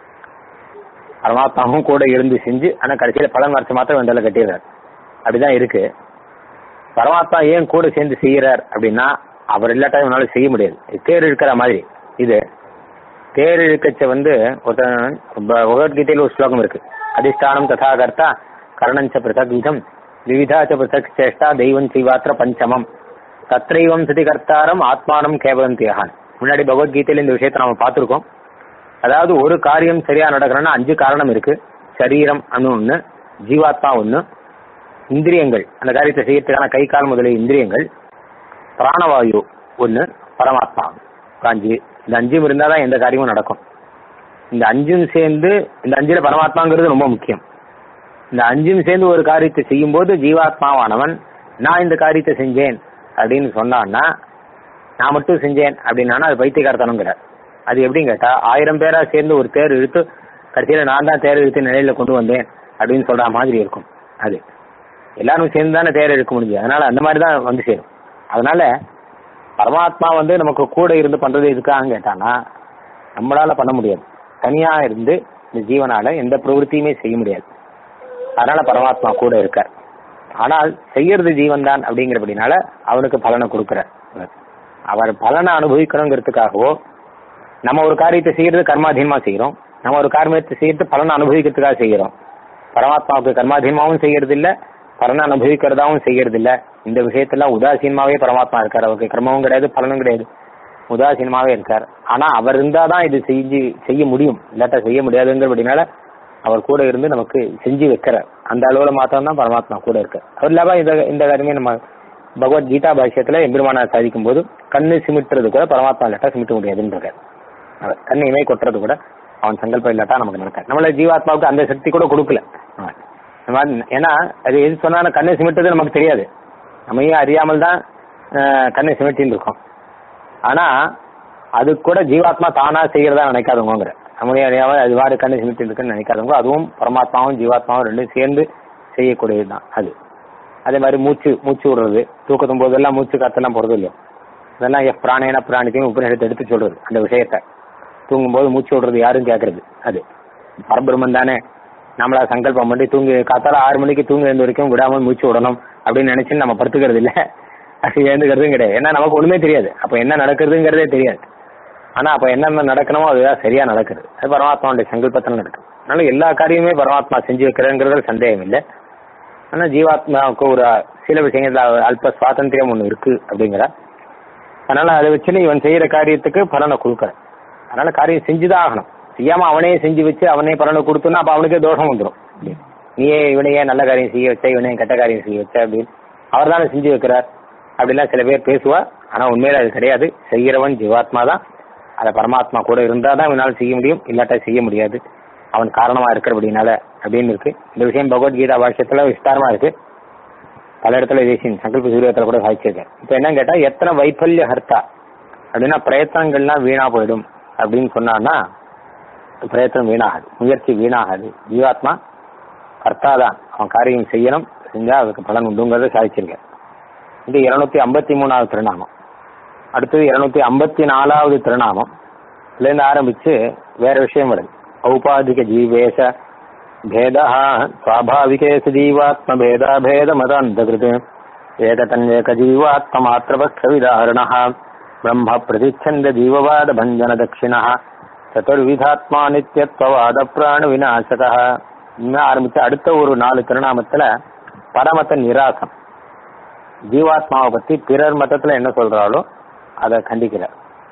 பரமாத்மாவும் கூட இருந்து செஞ்சு ஆனா கடைசியில பலன் வரைச்ச மாத்திரம் வந்தால கட்டிடுறார் அப்படிதான் இருக்கு பரமாத்மா ஏன் கூட சேர்ந்து செய்யறார் அப்படின்னா அவர் இல்லாட்டா இவனால செய்ய முடியாது இது தேர் இருக்கிற மாதிரி இது தேர் இழுக்கச்ச வந்து ஒருத்தன் ப- பகவத்கீதையில ஒரு ஸ்லோகம் இருக்கு அதிஷ்டானம் ததா கர்த்தா கரணஞ்ச பிரதக் விதம் விவிதாச்ச பிரதக் சேஷ்டா தெய்வம் செய்வாத்திர பஞ்சமம் தத்ரைவம் சதி கர்த்தாரம் ஆத்மானம் கேவலம் தியாகான் முன்னாடி பகவத்கீதையில இந்த விஷயத்தை நாம பார்த்திருக்கோம் அதாவது ஒரு காரியம் சரியா நடக்கணும்னா அஞ்சு காரணம் இருக்கு சரீரம் அணு ஒண்ணு ஜீவாத்மா ஒண்ணு இந்திரியங்கள் அந்த காரியத்தை செய்யறதுக்கான கை கால் முதலிய இந்திரியங்கள் பிராணவாயு ஒண்ணு பரமாத்மா ஒரு அஞ்சு இந்த அஞ்சும் இருந்தாதான் எந்த காரியமும் நடக்கும் இந்த அஞ்சும் சேர்ந்து இந்த அஞ்சுல பரமாத்மாங்கிறது ரொம்ப முக்கியம் இந்த அஞ்சும் சேர்ந்து ஒரு காரியத்தை செய்யும்போது ஜீவாத்மாவானவன் நான் இந்த காரியத்தை செஞ்சேன் அப்படின்னு சொன்னான்னா நான் மட்டும் செஞ்சேன் அப்படின்னா அது பைத்தியகாரத்தனங்கிறார் அது எப்படின்னு கேட்டா ஆயிரம் பேரா சேர்ந்து ஒரு தேர் இழுத்து கடைசியில நான் தான் தேர் இழுத்து நிலையில கொண்டு வந்தேன் அப்படின்னு சொல்ற மாதிரி இருக்கும் அது எல்லாரும் சேர்ந்து தானே தேர் இழுக்க முடியும் அதனால அந்த மாதிரி தான் வந்து சேரும் அதனால பரமாத்மா வந்து நமக்கு கூட இருந்து பண்றது எதுக்காக கேட்டானா நம்மளால பண்ண முடியாது தனியா இருந்து இந்த ஜீவனால எந்த பிரவೃத்தியுமே செய்ய முடியாது அதனால பரமாத்மா கூட இருக்கார் ஆனால் செய்யறது ஜீவன் தான் அப்படிங்கிறபடினால அவனுக்கு பலனை கொடுக்கிறார் அவர் பலனை அனுபவிக்கணுங்கிறதுக்காகவோ நம்ம ஒரு காரியத்தை செய்யறது கர்மாதீனமா செய்யறோம் நம்ம ஒரு காரியத்தை செய்யறது பலனை அனுபவிக்கிறதுக்காக செய்யறோம் பரமாத்மாவுக்கு கர்மாதீனமாவும் செய்யறது இல்ல பலனை அனுபவிக்கிறதாவும் செய்யறது இல்ல இந்த விஷயத்தெல்லாம் உதாசீனமாவே பரமாத்மா இருக்கார் அவருக்கு கர்மமும் கிடையாது பலனும் கிடையாது உதாசீனமாவே இருக்கார் ஆனா அவர் இருந்தாதான் இது செஞ்சு செய்ய முடியும் இல்லாட்டா செய்ய முடியாதுங்கிறபடினால அவர் கூட இருந்து நமக்கு செஞ்சு வைக்கிறார் அந்த அளவுல மாத்திரம் தான் பரமாத்மா கூட இருக்கு அவர் இல்லாம இந்த இந்த காரியமே நம்ம பகவத்கீதா பாஷ்யத்துல எம்பெருமான சாதிக்கும் போது கண்ணு சிமிட்டுறது கூட பரமாத்மா இல்லாட்டா சிமிட்ட முடியாதுன்னு இருக்காரு அவர் கண்ணு இமை கொட்டுறது கூட அவன் சங்கல்பம் இல்லாட்டா நமக்கு நடக்காது நம்மள ஜீவாத்மாவுக்கு அந்த சக்தி கூட கொடுக்கல அவன். இந்த மாதிரி ஏன்னா அது எது சொன்னாலும் கண்ணை சிமிட்டது நமக்கு தெரியாது நம்மையும் அறியாமல் தான் அஹ், கண்ணை சிமிட்டின்னு இருக்கோம் ஆனா அது கூட ஜீவாத்மா தானா செய்யறதா நினைக்காதவங்கிற நம்மளே அறியாம அது வாடு கண்ணை சிமிட்டி இருக்குன்னு நினைக்காதவங்க அதுவும் பரமாத்மாவும் ஜீவாத்மாவும் ரெண்டும் சேர்ந்து செய்யக்கூடியதுதான் அது அதே மாதிரி மூச்சு மூச்சு விடுறது தூக்கத்தும் போதெல்லாம் மூச்சு காத்தெல்லாம் போறது இல்லையோ அதெல்லாம் எஃப் பிராணேன பிராணித்தையும் உபநிஷத்தை எடுத்து சொல்றது அந்த விஷயத்த தூங்கும்போது மூச்சு விடுறது யாரும் கேட்கறது அது பரபிரம்மன் தானே நம்மளா சங்கல்பம் பண்ணி தூங்கி காத்தால ஆறு மணிக்கு தூங்க எழுந்த வரைக்கும் விடாம மூச்சு விடணும் அப்படின்னு நினைச்சு நம்ம படுத்துக்கிறது இல்ல அது எழுந்துக்கிறதும் கிடையாது ஏன்னா நமக்கு ஒண்ணுமே தெரியாது அப்ப என்ன நடக்குதுங்கிறதே தெரியாது ஆனா அப்ப என்னென்ன நடக்கணுமோ அதுதான் சரியா நடக்குது அது பரமாத்மாவுடைய சங்கல்பத்தில் நடக்கும் அதனால எல்லா காரியமே பரமாத்மா செஞ்சு வைக்கிறதுங்கிறதுல சந்தேகம் இல்லை ஆனா ஜீவாத்மாவுக்கு ஒரு சில விஷயங்கள்ல அல்ப சுவாதந்திரம் ஒண்ணு இருக்கு அப்படிங்கிற அதனால அதை வச்சுன்னு இவன் செய்யற காரியத்துக்கு பலனை கொடுக்கறான் அதனால காரியம் செஞ்சுதான் ஆகணும் செய்யாம அவனே செஞ்சு வச்சு அவனே பலனை கொடுத்தோன்னா அப்ப அவனுக்கே தோஷம் வந்துடும் நீயே இவனையே நல்ல காரியம் செய்ய வச்ச இவனே கெட்ட காரியம் செய்ய வச்ச அப்படின்னு அவர் தானே செஞ்சு வைக்கிறார் அப்படிலாம் சில பேர் பேசுவா ஆனா உண்மையில அது கிடையாது செய்கிறவன் ஜீவாத்மா தான் அதை பரமாத்மா கூட இருந்தா தான் இவனால் செய்ய முடியும் இல்லாட்டா செய்ய முடியாது அவன் காரணமா இருக்கிறபடினால அப்படின்னு இருக்கு இந்த விஷயம் பகவத்கீதா பாஷ்யத்துல விஸ்தாரமா இருக்கு பல இடத்துல தேசியம் சங்கல்ப சூரியத்துல கூட சாதிச்சிருக்கேன் இப்ப என்னன்னு கேட்டா எத்தனை வைஃபல்ய ஹர்த்தா அப்படின்னா பிரயத்தனங்கள்லாம் வீணா போயிடும் அப்படின்னு சொன்னான்னா பிரயத்தனம் வீணாகாது முயற்சி வீணாகாது ஜீவாத்மா கர்த்தா தான் அவன் காரியம் செய்யணும் செஞ்சா அதுக்கு பலன் உண்டுங்கிறத சாதிச்சிருக்கேன் இது இருநூத்தி ஐம்பத்தி மூணாவது திருநாமம் அடுத்தது இருநூத்தி ஐம்பத்தி நாலாவது திருநாமம் இதுலேருந்து ஆரம்பிச்சு வேற விஷயம் வருது ஔபாதிக ஜீவேஷ பேதா சுவாபாவிகேசு ஜீவாத்ம பேதா பேத மதாந்தகிருத் ஏதத்தன்யேக ஜீவாத்ம மாத்திரபக்ஷ விதாரண பிரம்ம பிரதிச்சந்த ஜீவவாத பஞ்சன தட்சிண சதுர்விதாத்மா நித்தியத்வவாத பிராண விநாசக இன்னும் ஆரம்பிச்சு அடுத்த ஒரு நாலு திருநாமத்துல பரமத்த நிராசம் ஜீவாத்மாவை பத்தி பிறர் மதத்துல என்ன சொல்றாலோ அதை கண்டிக்கிறார்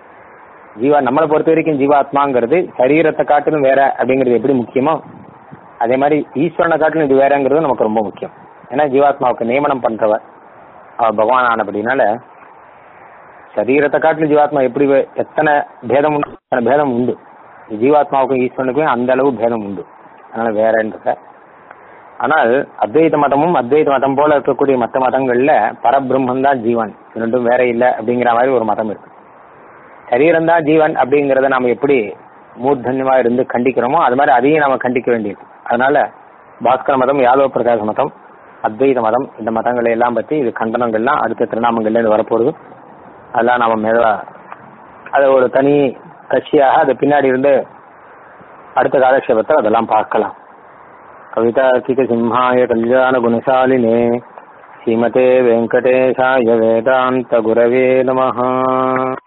ஜீவா நம்மளை பொறுத்த வரைக்கும் ஜீவாத்மாங்கிறது சரீரத்தை காட்டிலும் வேற அப்படிங்கிறது எப்படி முக்கியமோ அதே மாதிரி ஈஸ்வரனை காட்டிலும் இது வேறங்கிறது நமக்கு ரொம்ப முக்கியம் ஏன்னா ஜீவாத்மாவுக்கு நியமனம் பண்றவர் அவர் பகவான் ஆனபடினால சரீரத்தை காட்டிலும் ஜீவாத்மா எப்படி வே- எத்தனை பேதம் உண்டு அத்தனை பேதம் உண்டு ஜீவாத்மாவுக்கும் ஈஸ்வரனுக்கும் அந்த அளவு பேதம் உண்டு அதனால வேறன்றத ஆனால் அத்வைத மதமும் அத்வைத மதம் போல இருக்கக்கூடிய மற்ற மதங்கள்ல பரபிரம்மன் தான் ஜீவன் இது ரெண்டும் வேற இல்லை அப்படிங்கிற மாதிரி ஒரு மதம் இருக்கு சரீரம் தான் ஜீவன் அப்படிங்கறத நாம எப்படி மூர்தன்யமா இருந்து கண்டிக்கிறோமோ அது மாதிரி அதையும் நாம கண்டிக்க வேண்டியது அதனால பாஸ்கர மதம் யாதவ பிரகாஷ் மதம் அத்வைத மதம் இந்த மதங்களை எல்லாம் பத்தி இது கண்டனங்கள்லாம் அடுத்த திருநாமங்கள்ல இருந்து வரப்போகுது அதெல்லாம் நாம மேல அதை ஒரு தனி கட்சியாக அது பின்னாடி இருந்து அடுத்த காலக்ஷேபத்தை அதெல்லாம் பார்க்கலாம் கவிதார்க்கிக சிம்ஹாய கல்யாண குணசாலினே ஸ்ரீமதே வெங்கடேஷாய வேதாந்த குரவே நமஹ